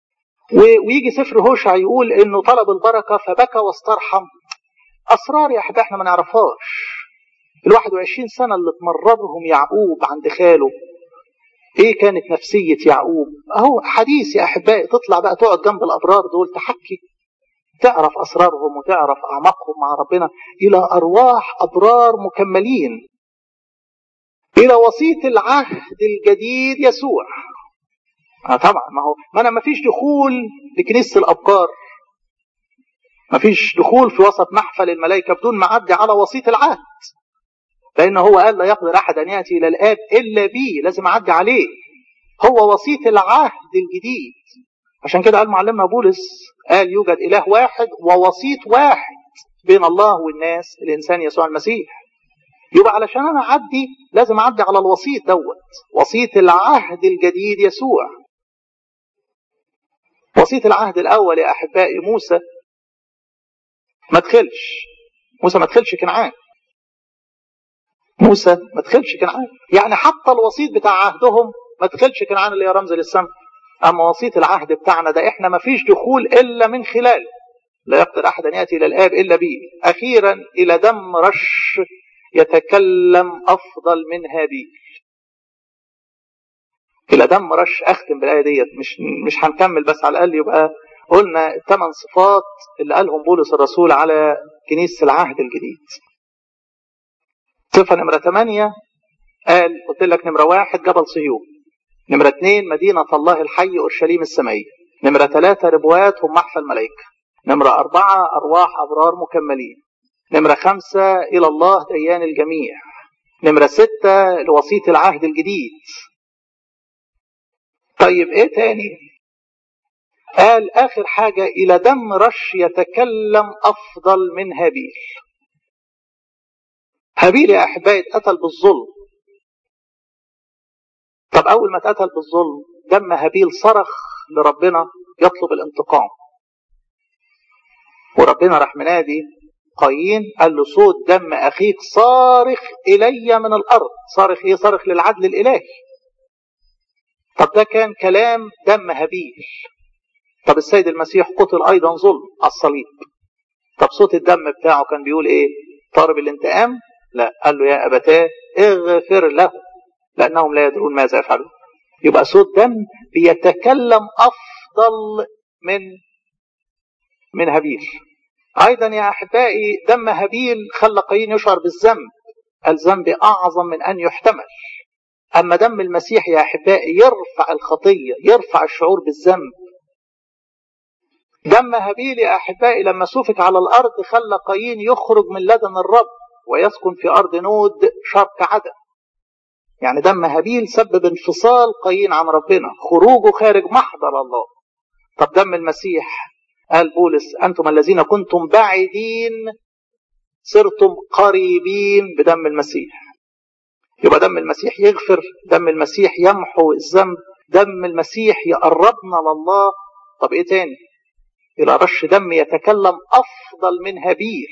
ويجي سفر هوشع يقول انه طلب البركه فبكى واسترحم اسرار يا احبائي احنا ما نعرفهاش ال 21 سنه اللي اتمررهم يعقوب عند خاله ايه كانت نفسيه يعقوب اهو حديث يا احبائي تطلع بقى تقعد جنب الابرار دول تحكي تعرف اسرارهم وتعرف اعماقهم مع ربنا الى ارواح ابرار مكملين الى وسيط العهد الجديد يسوع آه طبعا ما هو ما انا ما فيش دخول لكنيسه الابكار ما فيش دخول في وسط محفل الملائكه بدون ما اعدي على وسيط العهد لان هو قال لا يقدر احد ان ياتي الى الاب الا بي لازم اعدي عليه هو وسيط العهد الجديد عشان كده قال معلمنا بولس قال يوجد اله واحد ووسيط واحد بين الله والناس الانسان يسوع المسيح يبقى علشان انا اعدي لازم اعدي على الوسيط دوت وسيط العهد الجديد يسوع وسيط العهد الاول يا احبائي موسى ما دخلش موسى ما دخلش كنعان موسى ما دخلش كنعان يعني حتى الوسيط بتاع عهدهم ما دخلش كنعان اللي هي رمز للسماء اما وسيط العهد بتاعنا ده احنا ما فيش دخول الا من خلاله لا يقدر احد ان ياتي الى الاب الا به اخيرا الى دم رش يتكلم افضل من هابيل الى دم رش اختم بالايه ديت مش مش هنكمل بس على الاقل يبقى قلنا الثمان صفات اللي قالهم بولس الرسول على كنيسه العهد الجديد صفه نمره ثمانيه قال قلت لك نمره واحد جبل صهيون نمره اثنين مدينه الله الحي اورشليم السمائيه نمره ثلاثه ربوات هم محفى الملائكه نمره اربعه ارواح ابرار مكملين نمرة خمسة إلى الله ديان الجميع نمرة ستة لوسيط العهد الجديد طيب إيه تاني قال آخر حاجة إلى دم رش يتكلم أفضل من هابيل هابيل يا أحبائي اتقتل بالظلم طب أول ما اتقتل بالظلم دم هابيل صرخ لربنا يطلب الانتقام وربنا راح منادي قايين قال له صوت دم اخيك صارخ الي من الارض صارخ ايه صارخ للعدل الالهي طب ده كان كلام دم هابيل طب السيد المسيح قتل ايضا ظلم على الصليب طب صوت الدم بتاعه كان بيقول ايه طالب الانتقام لا قال له يا ابتاه اغفر له لانهم لا يدرون ماذا يفعلون يبقى صوت دم بيتكلم افضل من من هابيل أيضا يا أحبائي دم هابيل خلى قايين يشعر بالذنب الذنب أعظم من أن يحتمل أما دم المسيح يا أحبائي يرفع الخطية يرفع الشعور بالذنب دم هابيل يا أحبائي لما سفك على الأرض خلى قايين يخرج من لدن الرب ويسكن في أرض نود شرق عدن يعني دم هابيل سبب انفصال قايين عن ربنا خروجه خارج محضر الله طب دم المسيح قال بولس أنتم الذين كنتم بعيدين صرتم قريبين بدم المسيح يبقى دم المسيح يغفر دم المسيح يمحو الذنب دم المسيح يقربنا لله طب ايه تاني الى رش دم يتكلم افضل من هابيل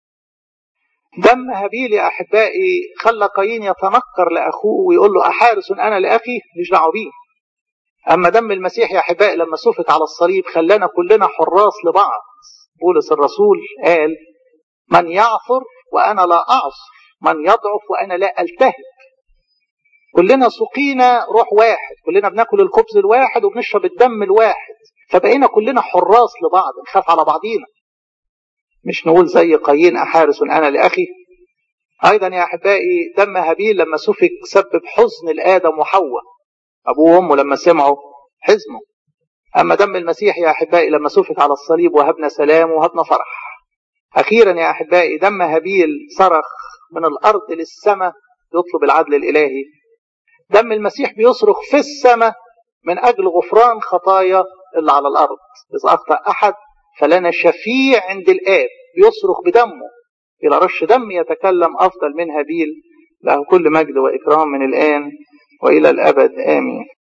دم هابيل يا احبائي خلى قايين يتنكر لاخوه ويقول له احارس انا لاخي مش دعوه بيه أما دم المسيح يا أحبائي لما سفك على الصليب خلانا كلنا حراس لبعض بولس الرسول قال من يعثر وأنا لا أعصر من يضعف وأنا لا ألتهب كلنا سقينا روح واحد كلنا بناكل الخبز الواحد وبنشرب الدم الواحد فبقينا كلنا حراس لبعض نخاف على بعضينا مش نقول زي قايين أحارس أنا لأخي أيضا يا أحبائي دم هابيل لما سفك سبب حزن لآدم وحواء أبوه وأمه لما سمعوا حزنوا أما دم المسيح يا أحبائي لما سفك على الصليب وهبنا سلام وهبنا فرح أخيرا يا أحبائي دم هابيل صرخ من الأرض للسماء يطلب العدل الإلهي دم المسيح بيصرخ في السماء من أجل غفران خطايا اللي على الأرض إذا أخطأ أحد فلنا شفيع عند الآب بيصرخ بدمه إلى رش دم يتكلم أفضل من هابيل له كل مجد وإكرام من الآن وإلى الأبد آمين